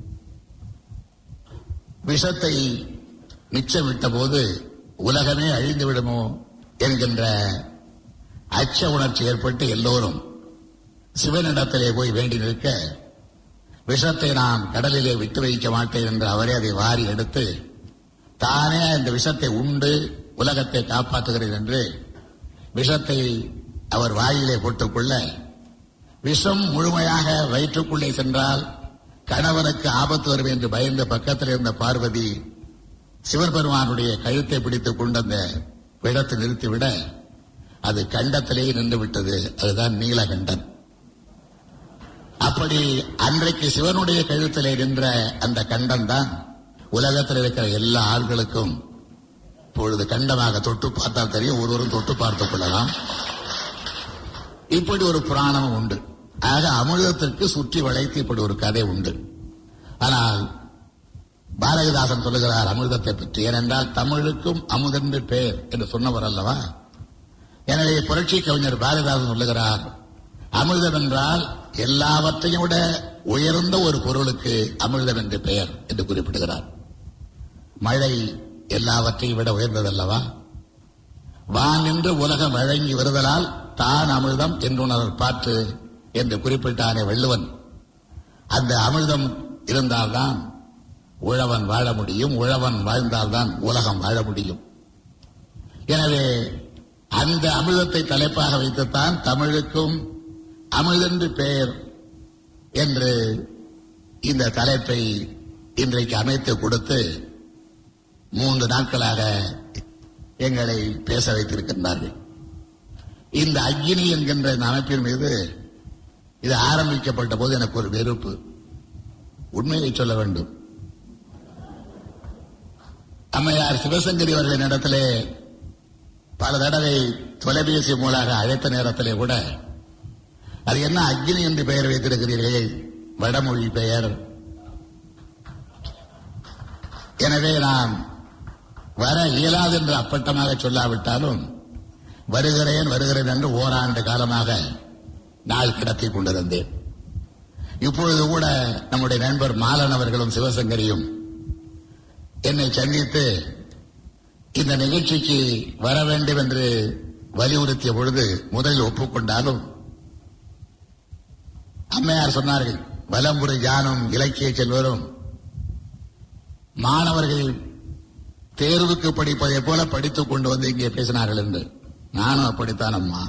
F: விஷத்தை மிச்சமிட்ட போது உலகமே அழிந்து விடுமோ என்கின்ற அச்ச உணர்ச்சி ஏற்பட்டு எல்லோரும் சிவனிடத்திலே போய் வேண்டி நிற்க விஷத்தை நான் கடலிலே விட்டு வைக்க மாட்டேன் என்று அவரே அதை வாரி எடுத்து தானே அந்த விஷத்தை உண்டு உலகத்தை காப்பாற்றுகிறேன் என்று விஷத்தை அவர் வாயிலே போட்டுக்கொள்ள விஷம் முழுமையாக வயிற்றுக்குள்ளே சென்றால் கணவனுக்கு ஆபத்து வரும் என்று பயந்த பக்கத்தில் இருந்த பார்வதி சிவபெருமானுடைய கழுத்தை பிடித்துக் கொண்டு அந்த விடத்தை நிறுத்திவிட அது கண்டத்திலேயே நின்று விட்டது அதுதான் நீலகண்டன் அப்படி அன்றைக்கு சிவனுடைய கழுத்திலே நின்ற அந்த கண்டம் தான் உலகத்தில் இருக்கிற எல்லா ஆள்களுக்கும் இப்பொழுது கண்டமாக தொட்டு பார்த்தால் தெரியும் ஒருவரும் தொட்டு பார்த்துக் கொள்ளலாம் இப்படி ஒரு புராணமும் உண்டு ஆக அமிர்தத்திற்கு சுற்றி வளைத்து இப்படி ஒரு கதை உண்டு ஆனால் பாரதிதாசன் சொல்லுகிறார் அமிர்தத்தை பற்றி ஏனென்றால் தமிழுக்கும் அமுதென்று பெயர் என்று சொன்னவர் அல்லவா எனவே புரட்சி கவிஞர் பாரதிதாசன் சொல்லுகிறார் அமிர்தம் என்றால் எல்லாவற்றையும் விட உயர்ந்த ஒரு பொருளுக்கு அமிர்தம் என்று பெயர் என்று குறிப்பிடுகிறார் மழை எல்லாவற்றையும் விட உயர்ந்ததல்லவா வான் என்று உலகம் வழங்கி வருதலால் தான் அமிர்தம் என்றுணர் பாற்று என்று குறிப்பிட்டானே வள்ளுவன் அந்த அமிர்தம் இருந்தால்தான் உழவன் வாழ முடியும் உழவன் வாழ்ந்தால்தான் உலகம் வாழ முடியும் எனவே அந்த அமிர்தத்தை தலைப்பாக வைத்துத்தான் தமிழுக்கும் அமிழ்தென்று பெயர் என்று இந்த தலைப்பை இன்றைக்கு அமைத்து கொடுத்து மூன்று நாட்களாக எங்களை பேச வைத்திருக்கின்றார்கள் இந்த அக்னி என்கின்ற இந்த அமைப்பின் மீது இது ஆரம்பிக்கப்பட்ட போது எனக்கு ஒரு வெறுப்பு உண்மையை சொல்ல வேண்டும் அம்மையார் சிவசங்கரி அவர்களின் இடத்திலே பல தடவை தொலைபேசி மூலாக அழைத்த நேரத்திலே கூட அது என்ன அக்னி என்று பெயர் வைத்திருக்கிறீர்களே வடமொழி பெயர் எனவே நான் வர இயலாது என்று அப்பட்டமாக சொல்லாவிட்டாலும் வருகிறேன் வருகிறேன் என்று ஓராண்டு காலமாக நாள் கிடத்தி கொண்டிருந்தேன் இப்பொழுது கூட நம்முடைய நண்பர் மாலன் அவர்களும் சிவசங்கரியும் என்னை சந்தித்து இந்த நிகழ்ச்சிக்கு வர வேண்டும் என்று வலியுறுத்திய பொழுது முதலில் ஒப்புக்கொண்டாலும் அம்மையார் சொன்னார்கள் வலம்புரி ஜானும் இலக்கிய செல்வரும் மாணவர்கள் தேர்வுக்கு படிப்பதை போல படித்துக் கொண்டு வந்து இங்கே பேசினார்கள் என்று நானும் அப்படித்தான் அம்மா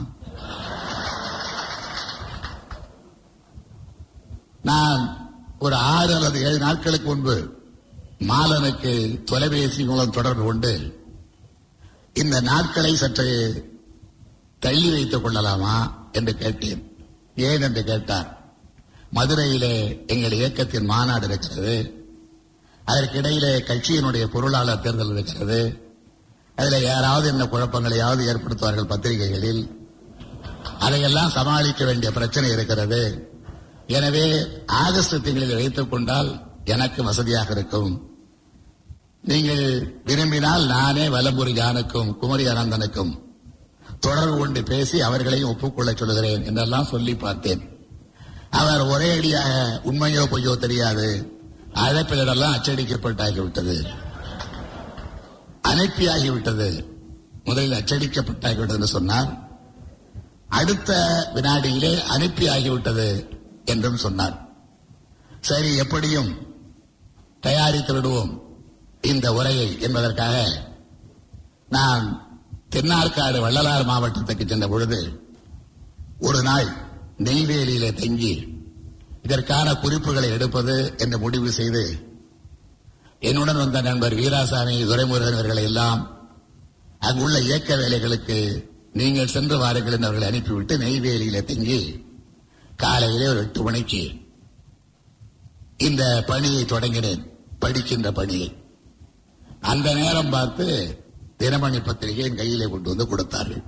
F: நான் ஒரு ஆறு அல்லது ஏழு நாட்களுக்கு முன்பு மாலனுக்கு தொலைபேசி மூலம் தொடர்பு கொண்டு இந்த நாட்களை சற்று தள்ளி வைத்துக் கொள்ளலாமா என்று கேட்டேன் ஏன் என்று கேட்டார் மதுரையிலே எங்கள் இயக்கத்தின் மாநாடு இருக்கிறது அதற்கிடையிலே கட்சியினுடைய பொருளாளர் தேர்தல் இருக்கிறது அதில் யாராவது என்ன குழப்பங்களையாவது ஏற்படுத்துவார்கள் பத்திரிகைகளில் அதையெல்லாம் சமாளிக்க வேண்டிய பிரச்சனை இருக்கிறது எனவே ஆகஸ்ட் திங்களில் வைத்துக் கொண்டால் எனக்கு வசதியாக இருக்கும் நீங்கள் விரும்பினால் நானே வலம்புரி ஜானுக்கும் குமரி அனந்தனுக்கும் தொடர்பு கொண்டு பேசி அவர்களையும் ஒப்புக்கொள்ளச் சொல்கிறேன் என்றெல்லாம் சொல்லி பார்த்தேன் அவர் ஒரே அடியாக உண்மையோ பொய்யோ தெரியாது அழைப்பிலரெல்லாம் அச்சடிக்கப்பட்டாகிவிட்டது அனுப்பியாகிவிட்டது முதலில் அச்சடிக்கப்பட்டாகிவிட்டது என்று சொன்னார் அடுத்த வினாடியிலே அனுப்பி ஆகிவிட்டது என்றும் சொன்னார் சரி எப்படியும் தயாரித்து விடுவோம் இந்த உரையை என்பதற்காக நான் தென்னார்காடு வள்ளலார் மாவட்டத்துக்கு சென்ற பொழுது ஒரு நாள் நெய்வேலியிலே தங்கி இதற்கான குறிப்புகளை எடுப்பது என்று முடிவு செய்து என்னுடன் வந்த நண்பர் வீராசாமி துரைமுருகன் அவர்களை எல்லாம் அங்குள்ள இயக்க வேலைகளுக்கு நீங்கள் சென்று வாருங்கள் என்று அவர்களை அனுப்பிவிட்டு நெய்வேலியில தங்கி காலையிலே ஒரு எட்டு மணிக்கு இந்த பணியை தொடங்கினேன் படிக்கின்ற பணியை அந்த நேரம் பார்த்து தினமணி பத்திரிகை என் கையிலே கொண்டு வந்து கொடுத்தார்கள்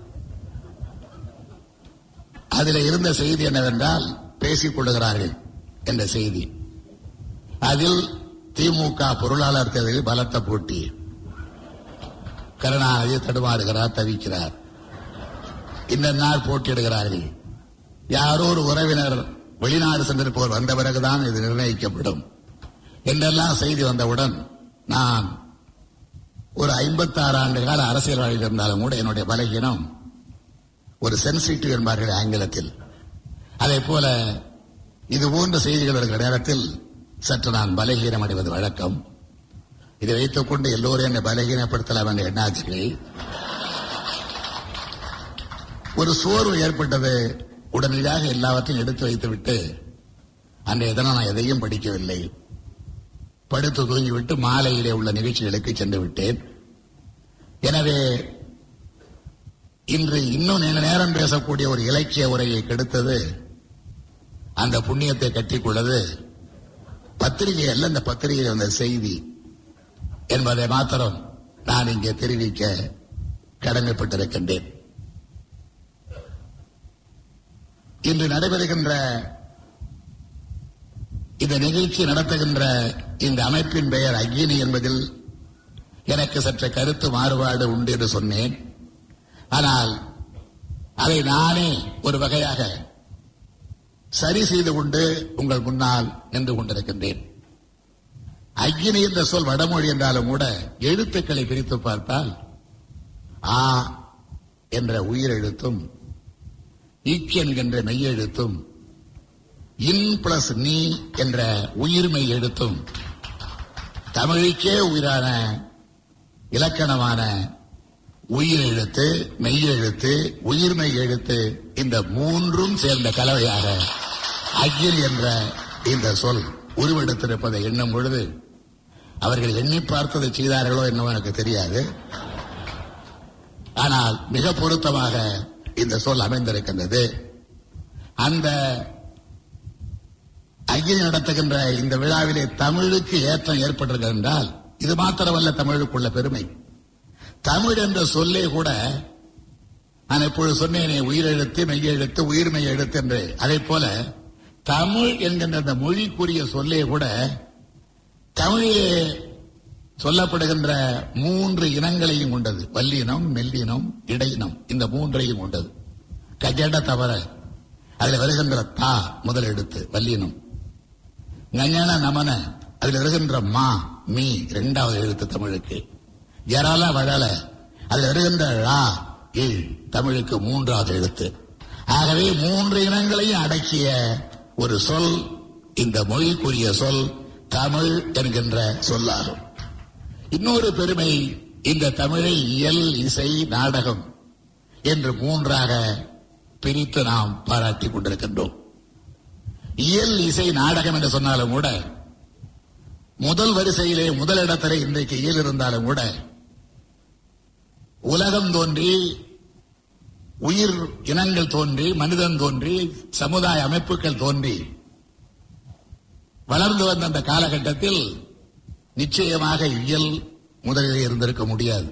F: அதில் இருந்த செய்தி என்னவென்றால் பேசிக் கொள்ளுகிறார்கள் என்ற செய்தி அதில் திமுக பொருளாளர் தேர்தலில் பலத்த போட்டி கருணாநிதி தடுமாறுகிறார் தவிக்கிறார் இந்த நாள் போட்டியிடுகிறார்கள் யாரோ ஒரு உறவினர் வெளிநாடு சென்றிருப்பவர் வந்த பிறகுதான் இது நிர்ணயிக்கப்படும் என்றெல்லாம் செய்தி வந்தவுடன் நான் ஒரு 56 ஆண்டு கால அரசியல்வாதியில் இருந்தாலும் கூட என்னுடைய பலகீனம் ஒரு சென்சிட்டிவ் என்பார்கள் ஆங்கிலத்தில் அதே போல இது போன்ற செய்திகள் வருகிற நேரத்தில் சற்று நான் பலகீனம் அடைவது வழக்கம் இதை வைத்துக் கொண்டு எல்லோரும் என்னை பலகீனப்படுத்தலாம் என்று எண்ணாதீர்கள் ஒரு சோர்வு ஏற்பட்டது உடனடியாக எல்லாவற்றையும் எடுத்து வைத்துவிட்டு அன்றைய தினம் நான் எதையும் படிக்கவில்லை படுத்து தூங்கிவிட்டு மாலையிலே உள்ள நிகழ்ச்சிகளுக்கு சென்று விட்டேன் எனவே இன்று இன்னும் நீண்ட நேரம் பேசக்கூடிய ஒரு இலக்கிய உரையை கெடுத்தது அந்த புண்ணியத்தை கட்டிக்கொள்ளது பத்திரிகை அல்ல இந்த பத்திரிகையில் வந்த செய்தி என்பதை மாத்திரம் நான் இங்கே தெரிவிக்க கடமைப்பட்டிருக்கின்றேன் இன்று நடைபெறுகின்ற இந்த நிகழ்ச்சி நடத்துகின்ற இந்த அமைப்பின் பெயர் அக்னி என்பதில் எனக்கு சற்று கருத்து மாறுபாடு உண்டு என்று சொன்னேன் ஆனால் அதை நானே ஒரு வகையாக சரி செய்து கொண்டு உங்கள் முன்னால் நின்று கொண்டிருக்கின்றேன் அக்னி என்ற சொல் வடமொழி என்றாலும் கூட எழுத்துக்களை பிரித்து பார்த்தால் ஆ என்ற உயிரெழுத்தும் ஈக் என்கின்ற மெய்யெழுத்தும் இன் பிளஸ் நீ என்ற உயிர்மை எழுத்தும் தமிழுக்கே உயிரான இலக்கணமான உயிர் எழுத்து மெய்யெழுத்து உயிர்மை எழுத்து இந்த மூன்றும் சேர்ந்த கலவையாக அகில் என்ற இந்த சொல் உருவெடுத்திருப்பதை எண்ணும் பொழுது அவர்கள் எண்ணி பார்த்ததை செய்தார்களோ என்னவோ எனக்கு தெரியாது ஆனால் மிக பொருத்தமாக இந்த சொல் அமைந்திருக்கின்றது அந்த அகில் நடத்துகின்ற இந்த விழாவிலே தமிழுக்கு ஏற்றம் ஏற்பட்டிருக்கிறது என்றால் இது மாத்திரமல்ல தமிழுக்குள்ள பெருமை தமிழ் என்ற சொல்லே கூட நான் இப்பொழுது சொன்னேனே உயிரெழுத்து மெய்யெழுத்து உயிர்மெய் எழுத்து என்று அதே போல தமிழ் என்கின்ற அந்த மொழிக்குரிய சொல்லே கூட தமிழிலே சொல்லப்படுகின்ற மூன்று இனங்களையும் கொண்டது வல்லினம் மெல்லினம் இடையினம் இந்த மூன்றையும் கொண்டது கஜட தவிர அதில் வருகின்ற தா முதல் எழுத்து வல்லினம் ஞஞன நமன அதில் வருகின்ற மா மீ இரண்டாவது எழுத்து தமிழுக்கு ஜரல வழல அதில் வருகின்ற ழா இல் தமிழுக்கு மூன்றாவது எழுத்து ஆகவே மூன்று இனங்களையும் அடக்கிய ஒரு சொல் இந்த மொழிக்குரிய சொல் தமிழ் என்கின்ற சொல்லாகும் இன்னொரு பெருமை இந்த தமிழை இயல் இசை நாடகம் என்று மூன்றாக பிரித்து நாம் பாராட்டிக் கொண்டிருக்கின்றோம் இயல் இசை நாடகம் என்று சொன்னாலும் கூட முதல் வரிசையிலே முதல் இடத்திலே இன்றைக்கு இயல் இருந்தாலும் கூட உலகம் தோன்றி உயிர் இனங்கள் தோன்றி மனிதன் தோன்றி சமுதாய அமைப்புகள் தோன்றி வளர்ந்து வந்த அந்த காலகட்டத்தில் நிச்சயமாக இயல் முதலில் இருந்திருக்க முடியாது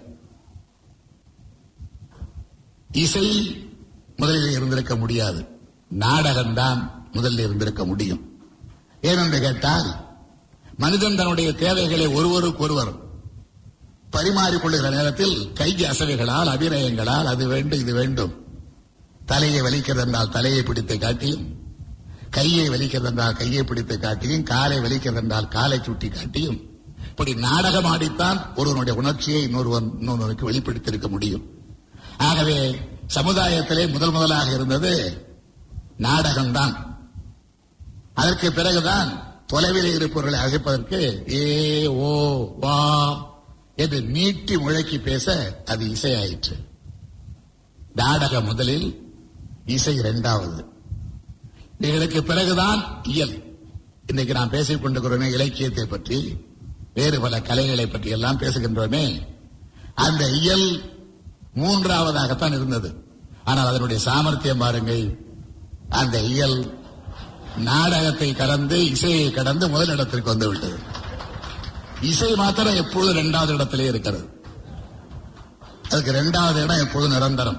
F: இசை முதலில் இருந்திருக்க முடியாது நாடகம்தான் முதலில் இருந்திருக்க முடியும் ஏனென்று கேட்டால் மனிதன் தன்னுடைய தேவைகளை ஒருவருக்கொருவர் பரிமாறிக்கொள்ளுகிற நேரத்தில் கை அசைவுகளால் அபிநயங்களால் அது வேண்டும் இது வேண்டும் தலையை வலிக்கிறது என்றால் தலையை பிடித்து காட்டியும் கையை வலிக்கிறது என்றால் கையை பிடித்து காட்டியும் காலை வலிக்கிறது என்றால் காலை சுட்டி காட்டியும் இப்படி நாடகம் ஆடித்தான் ஒருவனுடைய உணர்ச்சியை இன்னொருவன் இன்னொருவனுக்கு வெளிப்படுத்தியிருக்க முடியும் ஆகவே சமுதாயத்திலே முதல் முதலாக இருந்தது நாடகம்தான் அதற்கு பிறகுதான் தொலைவில் இருப்பவர்களை அழைப்பதற்கு ஏ ஓ வா என்று நீட்டி முழக்கி பேச அது இசையாயிற்று நாடகம் முதலில் இசை இரண்டாவது இவைகளுக்கு பிறகுதான் இயல் இன்னைக்கு நாம் பேசிக் கொண்டிருக்கிறோமே இலக்கியத்தை பற்றி வேறு பல கலைகளை பற்றி எல்லாம் பேசுகின்றோமே அந்த இயல் மூன்றாவதாகத்தான் இருந்தது ஆனால் அதனுடைய சாமர்த்தியம் பாருங்கள் அந்த இயல் நாடகத்தை கடந்து இசையை கடந்து முதலிடத்திற்கு வந்து விட்டது இசை மாத்திரம் எப்பொழுதும் இரண்டாவது இடத்திலே இருக்கிறது அதுக்கு இரண்டாவது இடம் எப்பொழுதும் நிரந்தரம்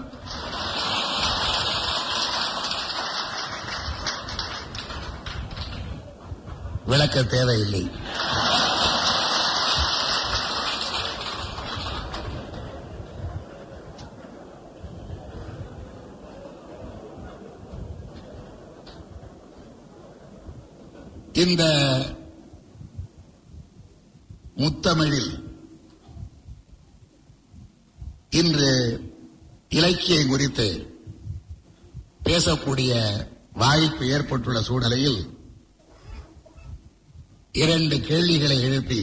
F: விளக்க தேவையில்லை இந்த முத்தமிழில் இன்று இலக்கியம் குறித்து பேசக்கூடிய வாய்ப்பு ஏற்பட்டுள்ள சூழ்நிலையில் இரண்டு கேள்விகளை எழுப்பி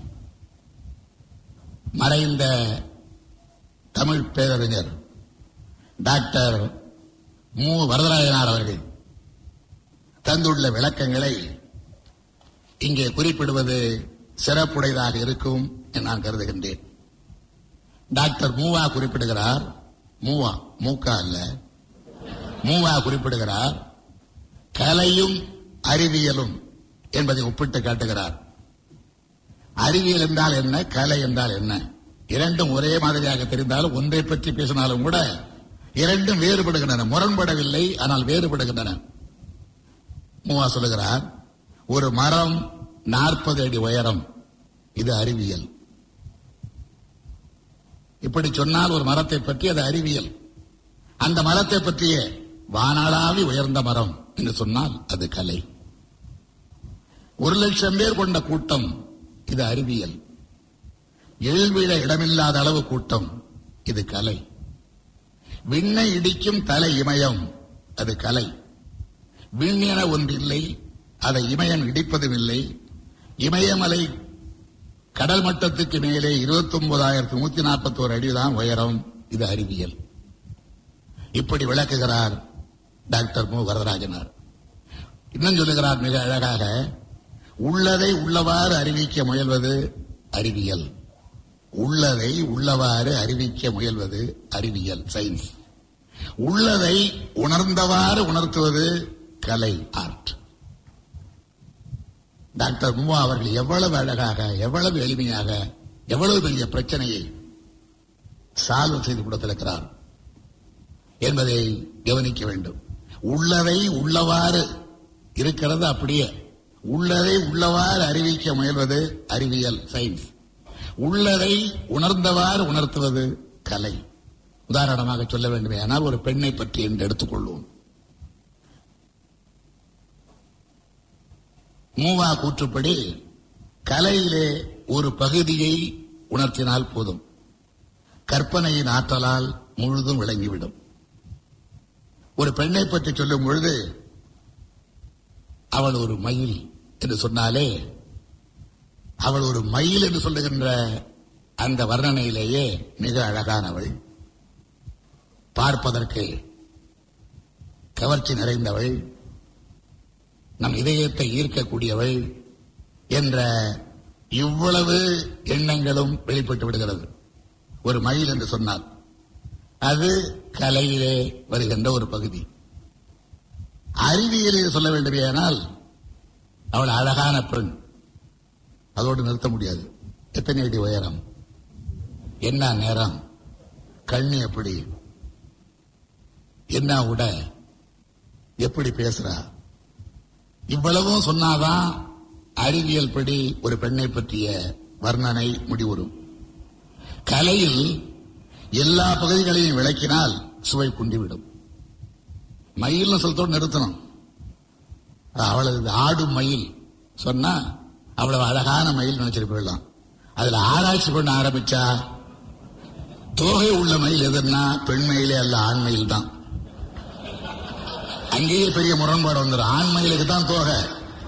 F: மறைந்த தமிழ் பேரறிஞர் டாக்டர் மு வரதராஜனார் அவர்கள் தந்துள்ள விளக்கங்களை இங்கே குறிப்பிடுவது சிறப்புடையதாக இருக்கும் என்று நான் கருதுகின்றேன் டாக்டர் மூவா குறிப்பிடுகிறார் மூவா மூக்கா அல்ல மூவா குறிப்பிடுகிறார் கலையும் அறிவியலும் என்பதை ஒப்பிட்டு காட்டுகிறார் அறிவியல் என்றால் என்ன கலை என்றால் என்ன இரண்டும் ஒரே மாதிரியாக தெரிந்தாலும் ஒன்றை பற்றி பேசினாலும் கூட இரண்டும் வேறுபடுகின்றன முரண்படவில்லை ஆனால் வேறுபடுகின்றன மூவா சொல்லுகிறார் ஒரு மரம் நாற்பது அடி உயரம் இது அறிவியல் இப்படி சொன்னால் ஒரு மரத்தை பற்றி அது அறிவியல் அந்த மரத்தை பற்றிய வானாளாவி உயர்ந்த மரம் என்று சொன்னால் அது கலை ஒரு லட்சம் பேர் கொண்ட கூட்டம் இது அறிவியல் எழுவிழ இடமில்லாத அளவு கூட்டம் இது கலை விண்ணை இடிக்கும் தலை இமயம் அது கலை விண் என ஒன்றில்லை அதை இமயம் இடிப்பதும் இல்லை இமயமலை கடல் மட்டத்துக்கு மேலே இருபத்தி ஒன்பதாயிரத்தி நூத்தி நாற்பத்தி ஒரு அடிதான் உயரம் இது அறிவியல் இப்படி விளக்குகிறார் டாக்டர் மு வரதராஜனார் இன்னும் சொல்லுகிறார் மிக அழகாக உள்ளதை உள்ளவாறு அறிவிக்க முயல்வது அறிவியல் உள்ளதை உள்ளவாறு அறிவிக்க முயல்வது அறிவியல் சயின்ஸ் உள்ளதை உணர்ந்தவாறு உணர்த்துவது கலை ஆர்ட் டாக்டர் முவா அவர்கள் எவ்வளவு அழகாக எவ்வளவு எளிமையாக எவ்வளவு பெரிய பிரச்சனையை சால்வ் செய்து கொடுத்திருக்கிறார் என்பதை கவனிக்க வேண்டும் உள்ளதை உள்ளவாறு இருக்கிறது அப்படியே உள்ளதை உள்ளவாறு அறிவிக்க முயல்வது அறிவியல் சயின்ஸ் உள்ளதை உணர்ந்தவாறு உணர்த்துவது கலை உதாரணமாக சொல்ல வேண்டுமே ஆனால் ஒரு பெண்ணை பற்றி என்று எடுத்துக்கொள்வோம் மூவா கூற்றுப்படி கலையிலே ஒரு பகுதியை உணர்த்தினால் போதும் கற்பனையின் ஆற்றலால் முழுதும் விளங்கிவிடும் ஒரு பெண்ணை பற்றி சொல்லும் பொழுது அவள் ஒரு மயில் என்று சொன்னாலே அவள் ஒரு மயில் என்று சொல்லுகின்ற அந்த வர்ணனையிலேயே மிக அழகானவள் பார்ப்பதற்கு கவர்ச்சி நிறைந்தவள் நம் இதயத்தை ஈர்க்கக்கூடியவள் என்ற இவ்வளவு எண்ணங்களும் வெளிப்பட்டு விடுகிறது ஒரு மயில் என்று சொன்னால் அது கலையிலே வருகின்ற ஒரு பகுதி அறிவியலில் சொல்ல வேண்டுமேயானால் அவள் அழகான பெண் அதோடு நிறுத்த முடியாது எத்தனை அடி உயரம் என்ன நேரம் கண்ணு எப்படி என்ன உட எப்படி பேசுறா இவ்வளவும் சொன்னாதான் அறிவியல் படி ஒரு பெண்ணை பற்றிய வர்ணனை முடிவுறும் கலையில் எல்லா பகுதிகளையும் விளக்கினால் சுவை குண்டிவிடும் மயில்னு சொல்லிட்டோடு நிறுத்தணும் அவளது ஆடும் மயில் சொன்னா அவ்வளவு அழகான மயில் நினைச்சிட்டு போயிடலாம் அதுல ஆராய்ச்சி பண்ண ஆரம்பிச்சா தோகை உள்ள மயில் எதுன்னா பெண் மயிலே அல்ல ஆண் மயில் தான் அங்கேயே பெரிய முரண்பாடு வந்துடும் ஆண் மயிலுக்கு தான் தோகை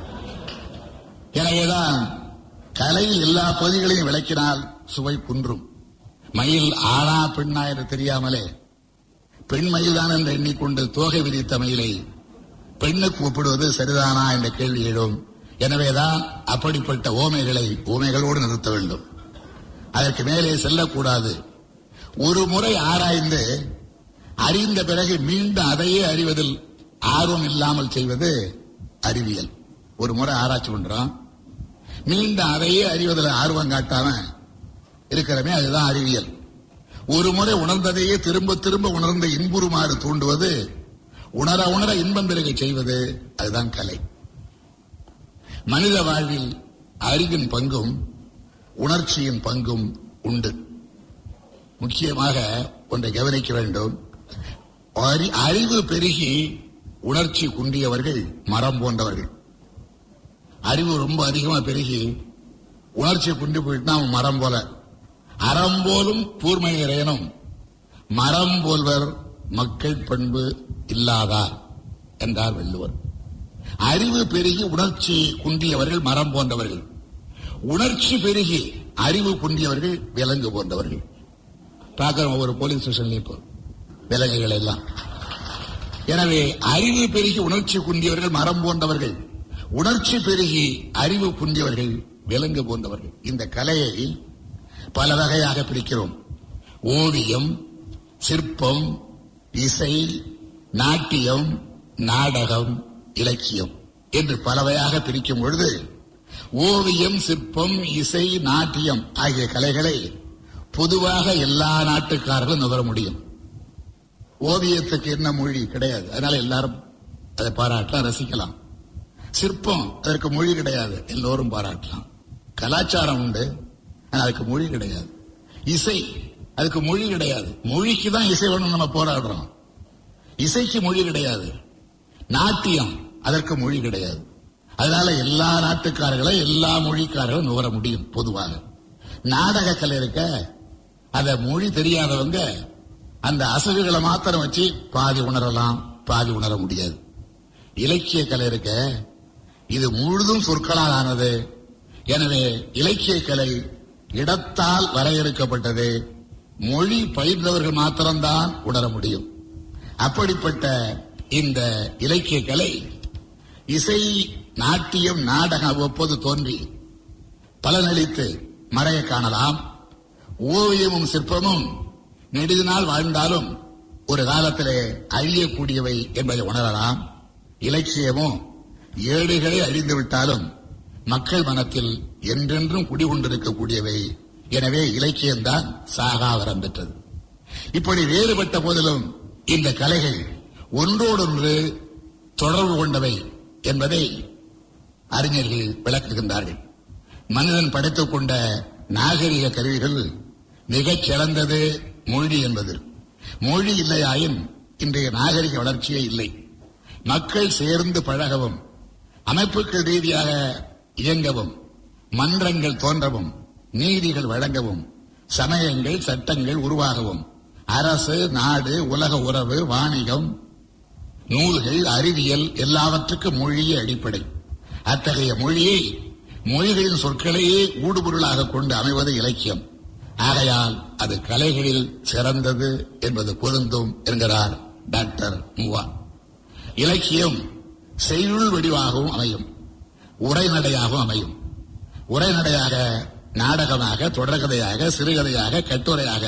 F: எனவேதான் கலையில் எல்லா பகுதிகளையும் விளக்கினால் சுவை குன்றும் மயில் ஆணா பெண்ணா என்று தெரியாமலே பெண் மயில் தான் என்று எண்ணிக்கொண்டு தோகை விதித்த மயிலை பெண்ணுக்கு ஒப்பிடுவது சரிதானா என்ற கேள்வி எழும் எனவேதான் அப்படிப்பட்ட ஓமைகளை ஓமைகளோடு நிறுத்த வேண்டும் அதற்கு மேலே செல்லக்கூடாது ஒரு முறை ஆராய்ந்து அறிந்த பிறகு மீண்டும் அதையே அறிவதில் ஆர்வம் இல்லாமல் செய்வது அறிவியல் ஒரு முறை ஆராய்ச்சி பண்றோம் மீண்டும் அதையே அறிவதில் ஆர்வம் காட்டாம இருக்கிறமே அதுதான் அறிவியல் ஒரு முறை உணர்ந்ததையே திரும்ப திரும்ப உணர்ந்த இன்புறுமாறு தூண்டுவது உணர உணர இன்பம் பெருக செய்வது அதுதான் கலை மனித வாழ்வில் அறிவின் பங்கும் உணர்ச்சியின் பங்கும் உண்டு முக்கியமாக ஒன்றை கவனிக்க வேண்டும் அறி- அறிவு பெருகி உணர்ச்சி குன்றியவர்கள் மரம் போன்றவர்கள் அறிவு ரொம்ப அதிகமா பெருகி உணர்ச்சி குன்றி போயிட்டுனா அவன் மரம் போல அறம் போலும் கூர்மையரேனும் மரம் போல்வர் மக்கள் பண்பு இல்லாதார் என்றார் வள்ளுவர் அறிவு பெருகி உணர்ச்சி குன்றியவர்கள் மரம் போன்றவர்கள் உணர்ச்சி பெருகி அறிவு குன்றியவர்கள் விலங்கு போன்றவர்கள் பார்க்கிறோம் ஒவ்வொரு போலீஸ் ஸ்டேஷன்லயும் இப்போ விலங்குகள் எல்லாம் எனவே அறிவு பெருகி உணர்ச்சி குன்றியவர்கள் மரம் போன்றவர்கள் உணர்ச்சி பெருகி அறிவு குன்றியவர்கள் விலங்கு போன்றவர்கள் இந்த கலையை பல வகையாக பிரிக்கிறோம் ஓவியம் சிற்பம் இசை நாட்டியம் நாடகம் இலக்கியம் என்று பல வகையாக பிரிக்கும் பொழுது ஓவியம் சிற்பம் இசை நாட்டியம் ஆகிய கலைகளை பொதுவாக எல்லா நாட்டுக்காரர்களும் நுகர முடியும் ஓவியத்துக்கு என்ன மொழி கிடையாது அதனால எல்லாரும் அதை பாராட்டலாம் ரசிக்கலாம் சிற்பம் அதற்கு மொழி கிடையாது எல்லோரும் பாராட்டலாம் கலாச்சாரம் உண்டு ஆனா அதுக்கு மொழி கிடையாது இசை அதுக்கு மொழி கிடையாது மொழிக்கு தான் இசை வேணும் நம்ம போராடுறோம் இசைக்கு மொழி கிடையாது நாட்டியம் அதற்கு மொழி கிடையாது அதனால எல்லா நாட்டுக்காரர்களை எல்லா மொழிக்காரர்களும் நுகர முடியும் பொதுவாக நாடக கலை இருக்க அத மொழி தெரியாதவங்க அந்த அசைவுகளை மாத்திரம் வச்சு பாதி உணரலாம் பாதி உணர முடியாது இலக்கிய கலை இருக்க இது முழுதும் சொற்களால் ஆனது எனவே இலக்கிய கலை இடத்தால் வரையறுக்கப்பட்டது மொழி பயின்றவர்கள் மாத்திரம்தான் உணர முடியும் அப்படிப்பட்ட இந்த இலக்கிய கலை இசை நாட்டியம் நாடகம் அவ்வப்போது தோன்றி பலனளித்து மறைய காணலாம் ஓவியமும் சிற்பமும் நெடுது நாள் வாழ்ந்தாலும் ஒரு காலத்திலே அழியக்கூடியவை என்பதை உணரலாம் இலக்கியமும் ஏடுகளை அழிந்து விட்டாலும் மக்கள் மனத்தில் என்றென்றும் குடிகொண்டிருக்கக்கூடியவை எனவே இலக்கியம்தான் சாகாவரம் பெற்றது இப்படி வேறுபட்ட போதிலும் இந்த கலைகள் ஒன்றோடொன்று தொடர்பு கொண்டவை என்பதை அறிஞர்கள் விளக்குகின்றார்கள் மனிதன் படைத்துக் கொண்ட நாகரிக கருவிகள் மிகச் சிறந்தது மொழி என்பது மொழி இல்லையாயின் இன்றைய நாகரிக வளர்ச்சியே இல்லை மக்கள் சேர்ந்து பழகவும் அமைப்புகள் ரீதியாக இயங்கவும் மன்றங்கள் தோன்றவும் நீதிகள் வழங்கவும் சமயங்கள் சட்டங்கள் உருவாகவும் அரசு நாடு உலக உறவு வாணிகம் நூல்கள் அறிவியல் எல்லாவற்றுக்கும் மொழியே அடிப்படை அத்தகைய மொழியை மொழிகளின் சொற்களையே ஊடுபொருளாக கொண்டு அமைவது இலக்கியம் ஆகையால் அது கலைகளில் சிறந்தது என்பது பொருந்தும் என்கிறார் டாக்டர் முவா இலக்கியம் செய்யுள் வடிவாகவும் அமையும் உரைநடையாகவும் அமையும் உரைநடையாக நாடகமாக தொடர்கதையாக சிறுகதையாக கட்டுரையாக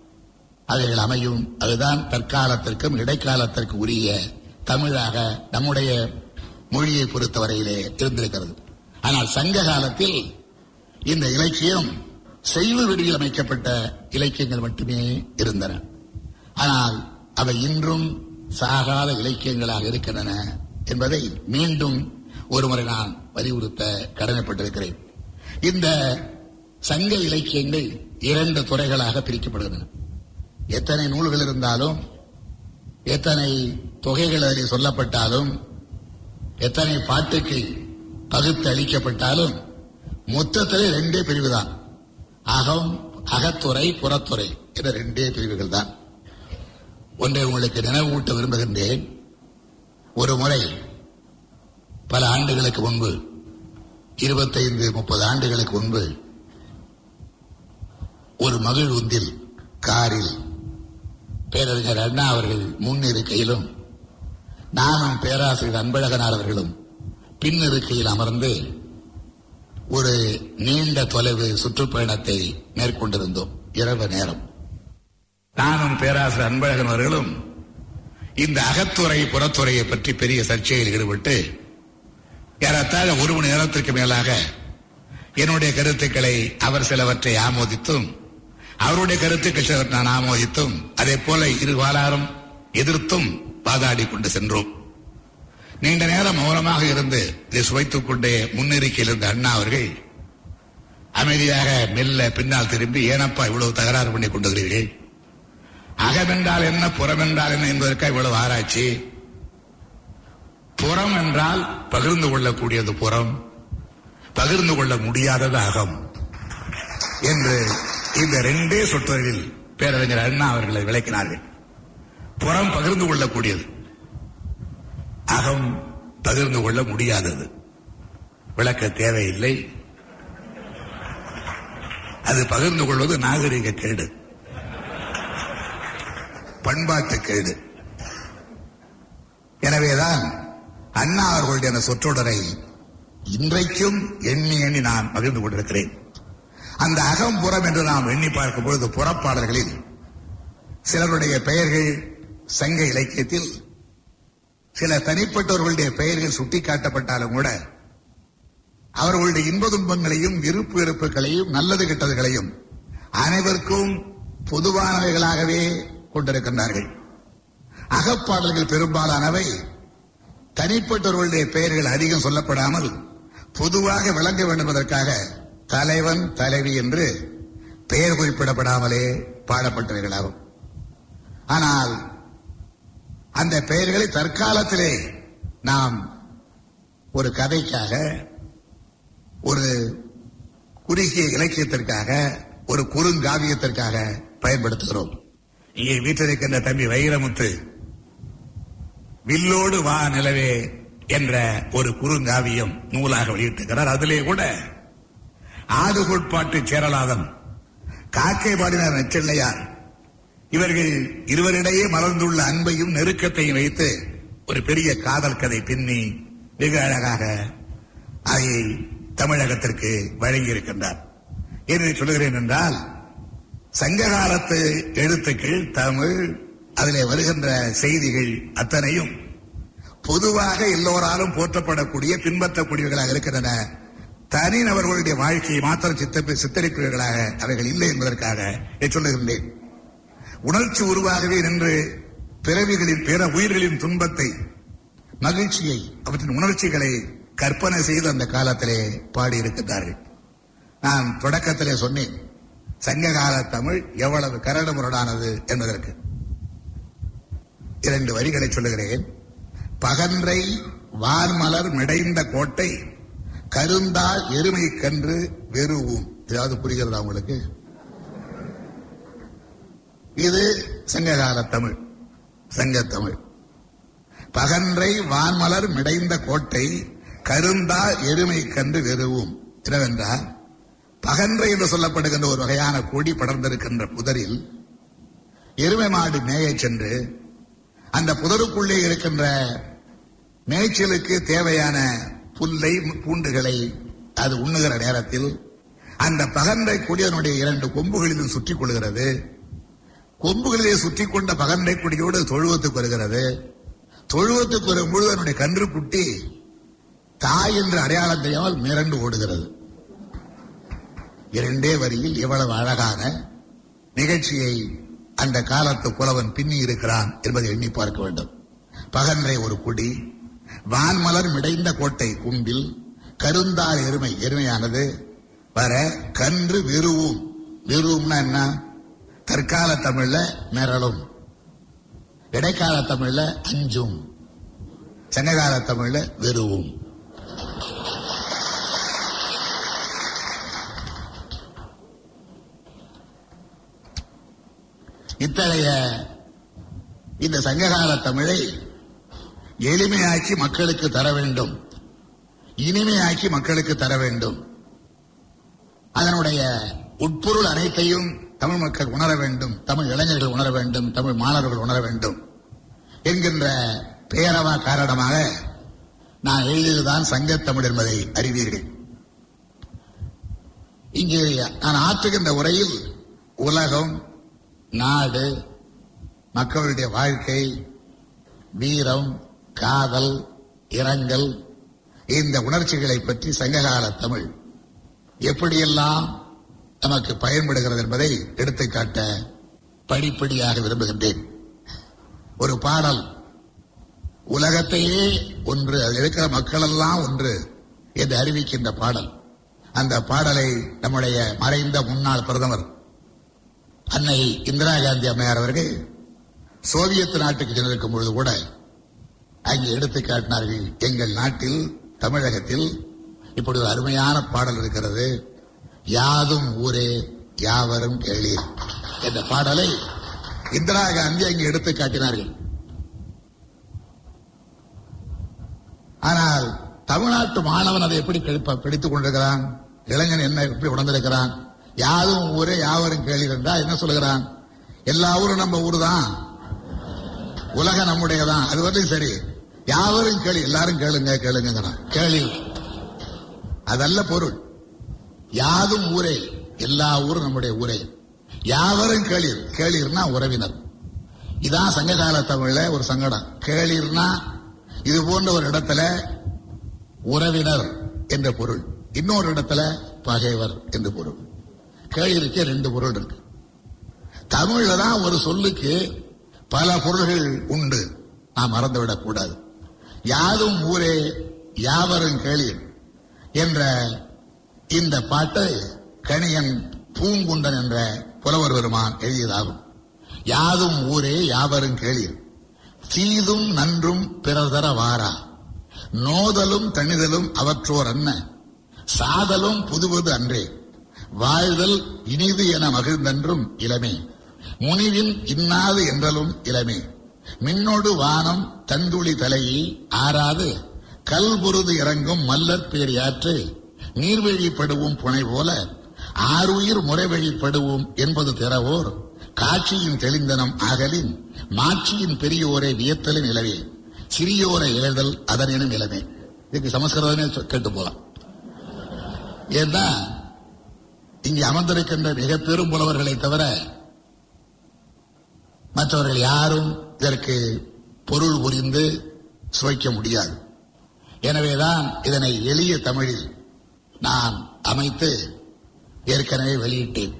F: அவைகள் அமையும் அதுதான் தற்காலத்திற்கும் இடைக்காலத்திற்கு உரிய தமிழாக நம்முடைய மொழியை பொறுத்தவரையிலே இருந்திருக்கிறது ஆனால் சங்க காலத்தில் இந்த இலக்கியம் செய்யுள் வடிவில் அமைக்கப்பட்ட இலக்கியங்கள் மட்டுமே இருந்தன ஆனால் அவை இன்றும் சாகாத இலக்கியங்களாக இருக்கின்றன என்பதை மீண்டும் ஒருமுறை நான் வலியுறுத்த கடமைப்பட்டிருக்கிறேன் இந்த சங்க இலக்கியங்கள் இரண்டு துறைகளாக பிரிக்கப்படுகின்றன எத்தனை நூல்கள் இருந்தாலும் எத்தனை தொகைகள் அதில் சொல்லப்பட்டாலும் எத்தனை பாட்டுக்கு பகுத்து அளிக்கப்பட்டாலும் மொத்தத்தில் ரெண்டே பிரிவுதான் அகம் அகத்துறை புறத்துறை என்ற ரெண்டே பிரிவுகள் தான் ஒன்றை உங்களுக்கு நினைவூட்ட விரும்புகின்றேன் ஒரு முறை பல ஆண்டுகளுக்கு முன்பு இருபத்தைந்து முப்பது ஆண்டுகளுக்கு முன்பு ஒரு மகிழ்வுந்தில் காரில் பேரறிஞர் அண்ணா அவர்கள் முன்னிருக்கையிலும் நானும் பேராசிரியர் அன்பழகனார் அவர்களும் பின்னிருக்கையில் அமர்ந்து ஒரு நீண்ட தொலைவு சுற்றுப்பயணத்தை மேற்கொண்டிருந்தோம் இரவு நேரம் நானும் பேராசிரியர் அன்பழகன் அவர்களும் இந்த அகத்துறை புறத்துறையை பற்றி பெரிய சர்ச்சையில் ஈடுபட்டு ஏறத்தாழ ஒரு மணி நேரத்திற்கு மேலாக என்னுடைய கருத்துக்களை அவர் சிலவற்றை ஆமோதித்தும் அவருடைய கருத்துக்கள் சிலவற்றை நான் ஆமோதித்தும் அதே போல இரு வாராரும் எதிர்த்தும் வாதாடி கொண்டு சென்றோம் நீண்ட நேரம் மௌனமாக இருந்து இதை சுவைத்துக் கொண்டே முன்னிருக்கையில் இருந்த அண்ணா அவர்கள் அமைதியாக மெல்ல பின்னால் திரும்பி ஏனப்பா இவ்வளவு தகராறு பண்ணி கொண்டுகிறீர்கள் அகமென்றால் என்ன புறம் என்றால் என்ன என்பதற்காக இவ்வளவு ஆராய்ச்சி புறம் என்றால் பகிர்ந்து கொள்ளக்கூடியது புறம் பகிர்ந்து கொள்ள முடியாதது அகம் என்று இந்த ரெண்டே சொற்றொழில் பேரறிஞர் அண்ணா அவர்களை விளக்கினார்கள் புறம் பகிர்ந்து கொள்ளக்கூடியது அகம் பகிர்ந்து கொள்ள முடியாதது விளக்க தேவையில்லை அது பகிர்ந்து கொள்வது நாகரிக கேடு பண்பாட்டு கேடு எனவேதான் அண்ணா அவர்களுடைய அந்த சொற்றொடரை இன்றைக்கும் எண்ணி எண்ணி நான் மகிழ்ந்து கொண்டிருக்கிறேன் அந்த அகம்புறம் என்று நாம் எண்ணி பார்க்கும் பொழுது புறப்பாடல்களில் சிலருடைய பெயர்கள் சங்க இலக்கியத்தில் சில தனிப்பட்டவர்களுடைய பெயர்கள் சுட்டிக்காட்டப்பட்டாலும் கூட அவர்களுடைய இன்ப துன்பங்களையும் விருப்பு வெறுப்புகளையும் நல்லது கெட்டதுகளையும் அனைவருக்கும் பொதுவானவைகளாகவே கொண்டிருக்கின்றார்கள் அகப்பாடல்கள் பெரும்பாலானவை தனிப்பட்டவர்களுடைய பெயர்கள் அதிகம் சொல்லப்படாமல் பொதுவாக விளங்க வேண்டும் என்பதற்காக தலைவன் தலைவி என்று பெயர் குறிப்பிடப்படாமலே பாடப்பட்டவைகளாகும் ஆனால் அந்த பெயர்களை தற்காலத்திலே நாம் ஒரு கதைக்காக ஒரு குறுகிய இலக்கியத்திற்காக ஒரு குறுங்காவியத்திற்காக பயன்படுத்துகிறோம் இங்கே வீட்டில் இருக்கின்ற தம்பி வைரமுத்து வில்லோடு வா நிலவே என்ற ஒரு குறுங்காவியம் நூலாக வெளியிட்டிருக்கிறார் அதிலே கூட ஆடுகோட்பாட்டு சேரலாதன் காக்கை பாடினார் நெச்செல்லையார் இவர்கள் இருவரிடையே மலர்ந்துள்ள அன்பையும் நெருக்கத்தையும் வைத்து ஒரு பெரிய காதல் கதை பின்னி வெகு அழகாக அதை தமிழகத்திற்கு வழங்கியிருக்கின்றார் ஏன் சொல்லுகிறேன் என்றால் சங்க காலத்து எழுத்துக்கள் தமிழ் அதிலே வருகின்ற செய்திகள் அத்தனையும் பொதுவாக எல்லோராலும் போற்றப்படக்கூடிய பின்பற்றக்கூடியவர்களாக இருக்கின்றன தனிநபர்களுடைய வாழ்க்கையை மாத்திரம் சித்த சித்தரிப்பவர்களாக அவைகள் இல்லை என்பதற்காக இதை சொல்லுகின்றேன் உணர்ச்சி உருவாகவே நின்று பிறவிகளின் பிற உயிர்களின் துன்பத்தை மகிழ்ச்சியை அவற்றின் உணர்ச்சிகளை கற்பனை செய்து அந்த காலத்திலே பாடியிருக்கிறார்கள் நான் தொடக்கத்திலே சொன்னேன் சங்ககால தமிழ் எவ்வளவு கரடு முரடானது என்பதற்கு இரண்டு வரிகளை சொல்லுகிறேன் பகன்றை வான்மலர் மிடைந்த கோட்டை கருந்தாள் எருமை கன்று வெறுவும் ஏதாவது புரிகிறதா உங்களுக்கு இது சங்ககால தமிழ் சங்கத்தமிழ் பகன்றை வான்மலர் மிடைந்த கோட்டை கருந்தா எருமை கன்று வெறுவும் என்னவென்றால் பகன்றை என்று சொல்லப்படுகின்ற ஒரு வகையான கொடி படர்ந்திருக்கின்ற புதரில் எருமை மாடு மேயச் சென்று அந்த புதருக்குள்ளே இருக்கின்ற மேய்ச்சலுக்கு தேவையான புல்லை பூண்டுகளை அது உண்ணுகிற நேரத்தில் அந்த பகன்றை கொடியனுடைய இரண்டு கொம்புகளிலும் சுற்றிக் கொள்கிறது கொம்புகளிலே சுற்றி கொண்ட பகன்றை கொடியோடு தொழுவத்துக்கு வருகிறது தொழுவத்துக்கு வரும் பொழுது அதனுடைய கன்று குட்டி தாய் என்று அடையாளம் தெரியாமல் மிரண்டு ஓடுகிறது இரண்டே வரியில் இவ்வளவு அழகான நிகழ்ச்சியை அந்த காலத்து புலவன் பின்னி இருக்கிறான் என்பதை எண்ணி பார்க்க வேண்டும் பகன்றை ஒரு குடி வான்மலர் மிடைந்த கோட்டை கும்பில் கருந்தார் எருமை எருமையானது வர கன்று விருவும் விருவும்னா என்ன தற்கால தமிழ்ல மிரளும் இடைக்கால தமிழ்ல அஞ்சும் சங்ககால தமிழ்ல வெறுவும் இத்தகைய இந்த சங்ககால தமிழை எளிமையாக்கி மக்களுக்கு தர வேண்டும் இனிமையாக்கி மக்களுக்கு தர வேண்டும் அதனுடைய உட்பொருள் அனைத்தையும் தமிழ் மக்கள் உணர வேண்டும் தமிழ் இளைஞர்கள் உணர வேண்டும் தமிழ் மாணவர்கள் உணர வேண்டும் என்கின்ற பேரவா காரணமாக நான் எழுதியதுதான் சங்கத்தமிழ் என்பதை அறிவீர்கள் இங்கே நான் ஆற்றுகின்ற உரையில் உலகம் நாடு மக்களுடைய வாழ்க்கை வீரம் காதல் இரங்கல் இந்த உணர்ச்சிகளை பற்றி சங்ககால தமிழ் எப்படியெல்லாம் நமக்கு பயன்படுகிறது என்பதை எடுத்துக்காட்ட படிப்படியாக விரும்புகின்றேன் ஒரு பாடல் உலகத்தையே ஒன்று அதில் இருக்கிற மக்களெல்லாம் ஒன்று என்று அறிவிக்கின்ற பாடல் அந்த பாடலை நம்முடைய மறைந்த முன்னாள் பிரதமர் அன்னை இந்திரா காந்தி அம்மையார் அவர்கள் சோவியத் நாட்டுக்கு சென்றிருக்கும் பொழுது கூட அங்கே எடுத்து காட்டினார்கள் எங்கள் நாட்டில் தமிழகத்தில் இப்படி ஒரு அருமையான பாடல் இருக்கிறது யாதும் ஊரே யாவரும் கேளீர் என்ற பாடலை இந்திரா காந்தி அங்கே எடுத்து காட்டினார்கள் ஆனால் தமிழ்நாட்டு மாணவன் அதை எப்படி பிடிப்ப- பிடித்துக் கொண்டிருக்கிறான் இளைஞன் என்ன எப்படி உணர்ந்திருக்கிறான் யாதும் ஊரே யாவரும் கேளீர் என்றா என்ன சொல்லுகிறான் எல்லா ஊரும் நம்ம ஊர் தான் உலகம் நம்முடையதான் அது வரையும் சரி யாவரும் கேளு எல்லாரும் கேளுங்க கேளுங்கிறான் கேளி அதல்ல பொருள் யாதும் ஊரே எல்லா ஊரும் நம்முடைய ஊரே யாவரும் கேளீர் கேளீர்னா உறவினர் இதான் சங்ககால தமிழ்ல ஒரு சங்கடம் கேளீர்னா இது போன்ற ஒரு இடத்துல உறவினர் என்ற பொருள் இன்னொரு இடத்துல பகைவர் என்று பொருள் கேளீருக்கு ரெண்டு பொருள் இருக்கு தமிழ்ல தான் ஒரு சொல்லுக்கு பல பொருள்கள் உண்டு நாம் மறந்துவிடக் கூடாது யாதும் ஊரே யாவரும் கேளீர் என்ற இந்த பாட்டு கணியன் பூங்குண்டன் என்ற புலவர் பெருமான் எழுதியதாகும் யாதும் ஊரே யாவரும் கேளீர் தீதும் நன்றும் பிறர் தர வாரா நோதலும் தணிதலும் அவற்றோர் அன்ன சாதலும் புதுவது அன்றே வாழ்தல் இனிது என மகிழ்ந்தன்றும் இளமே முனிவின் இன்னாது என்றலும் இளமே மின்னோடு வானம் தந்துளி தலையை ஆறாது கல்புருது இறங்கும் மல்லற் பேரியாற்று நீர்வழிப்படுவும் புனை போல ஆறுயிர் முறைவழிப்படுவோம் என்பது திறவோர் காட்சியின் தெளிந்தனம் ஆகலின் மாட்சியின் பெரியோரை வியத்தலின் நிலவே சிறியோரை ஏழ்தல் அதனினும் நிலைமை இதுக்கு சமஸ்கிருதமே சொ- கேட்டு போலாம் ஏன்னா இங்கே அமர்ந்திருக்கின்ற மிக பெரும் புலவர்களை தவிர மற்றவர்கள் யாரும் இதற்கு பொருள் புரிந்து சுவைக்க முடியாது எனவேதான் இதனை எளிய தமிழில் நான் அமைத்து ஏற்கனவே வெளியிட்டேன்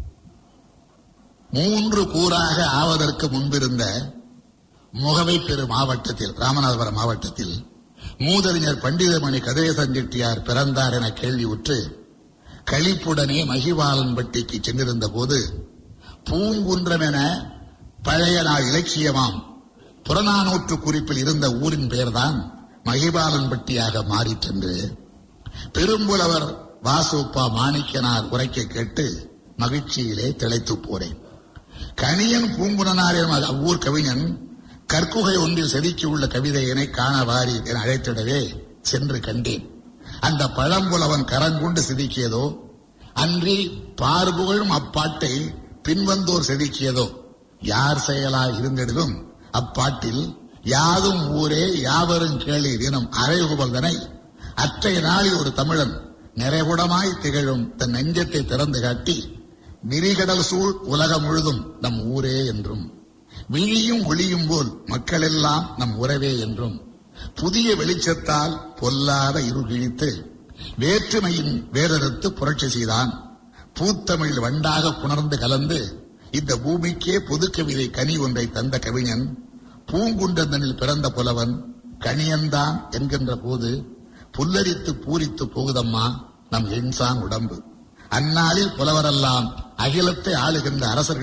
F: மூன்று கூறாக ஆவதற்கு முன்பிருந்த முகவை பெரு மாவட்டத்தில் ராமநாதபுரம் மாவட்டத்தில் மூதறிஞர் பண்டிதமணி கதிரேசன் செட்டியார் பிறந்தார் என கேள்வியுற்று களிப்புடனே மகிவாலன்பட்டிக்கு சென்றிருந்த போது பூங்குன்றம் என பழைய நாள் இலக்கியமாம் புறநானூற்று குறிப்பில் இருந்த ஊரின் பெயர்தான் மகிபாலன்பட்டியாக மாறிற்றென்று பெரும்புலவர் வாசுப்பா மாணிக்கனார் உரைக்க கேட்டு மகிழ்ச்சியிலே திளைத்து போறேன் கணியன் பூங்குணனார் எனும் அவ்வூர் கவிஞன் கற்குகை ஒன்றில் செதுக்கியுள்ள கவிதையினை காண வாரி என அழைத்திடவே சென்று கண்டேன் அந்த பழம்புலவன் கரங்கொண்டு செதுக்கியதோ அன்றி பார்புகழும் அப்பாட்டை பின்வந்தோர் செதுக்கியதோ யார் செயலாய் இருந்திடும் அப்பாட்டில் யாதும் ஊரே யாவரும் கேளீர் எனும் அறைகுபல்தனை அற்றைய நாளில் ஒரு தமிழன் நிறைகுடமாய் திகழும் தன் நெஞ்சத்தை திறந்து காட்டி விரிகடல் சூழ் உலகம் முழுதும் நம் ஊரே என்றும் விழியும் ஒளியும் போல் மக்களெல்லாம் நம் உறவே என்றும் புதிய வெளிச்சத்தால் பொல்லாத இருள் கிழித்து வேற்றுமையின் வேறறுத்து புரட்சி செய்தான் பூத்தமிழ் வண்டாக புணர்ந்து கலந்து இந்த பூமிக்கே பொது கவிதை கனி ஒன்றை தந்த கவிஞன் பூங்குன்றதனில் பிறந்த புலவன் கணியந்தான் என்கின்ற போது புல்லரித்து பூரித்து போகுதம்மா நம் இன்சான் உடம்பு அந்நாளில் புலவரெல்லாம் அகிலத்தை ஆளுகின்ற அரசர்கள்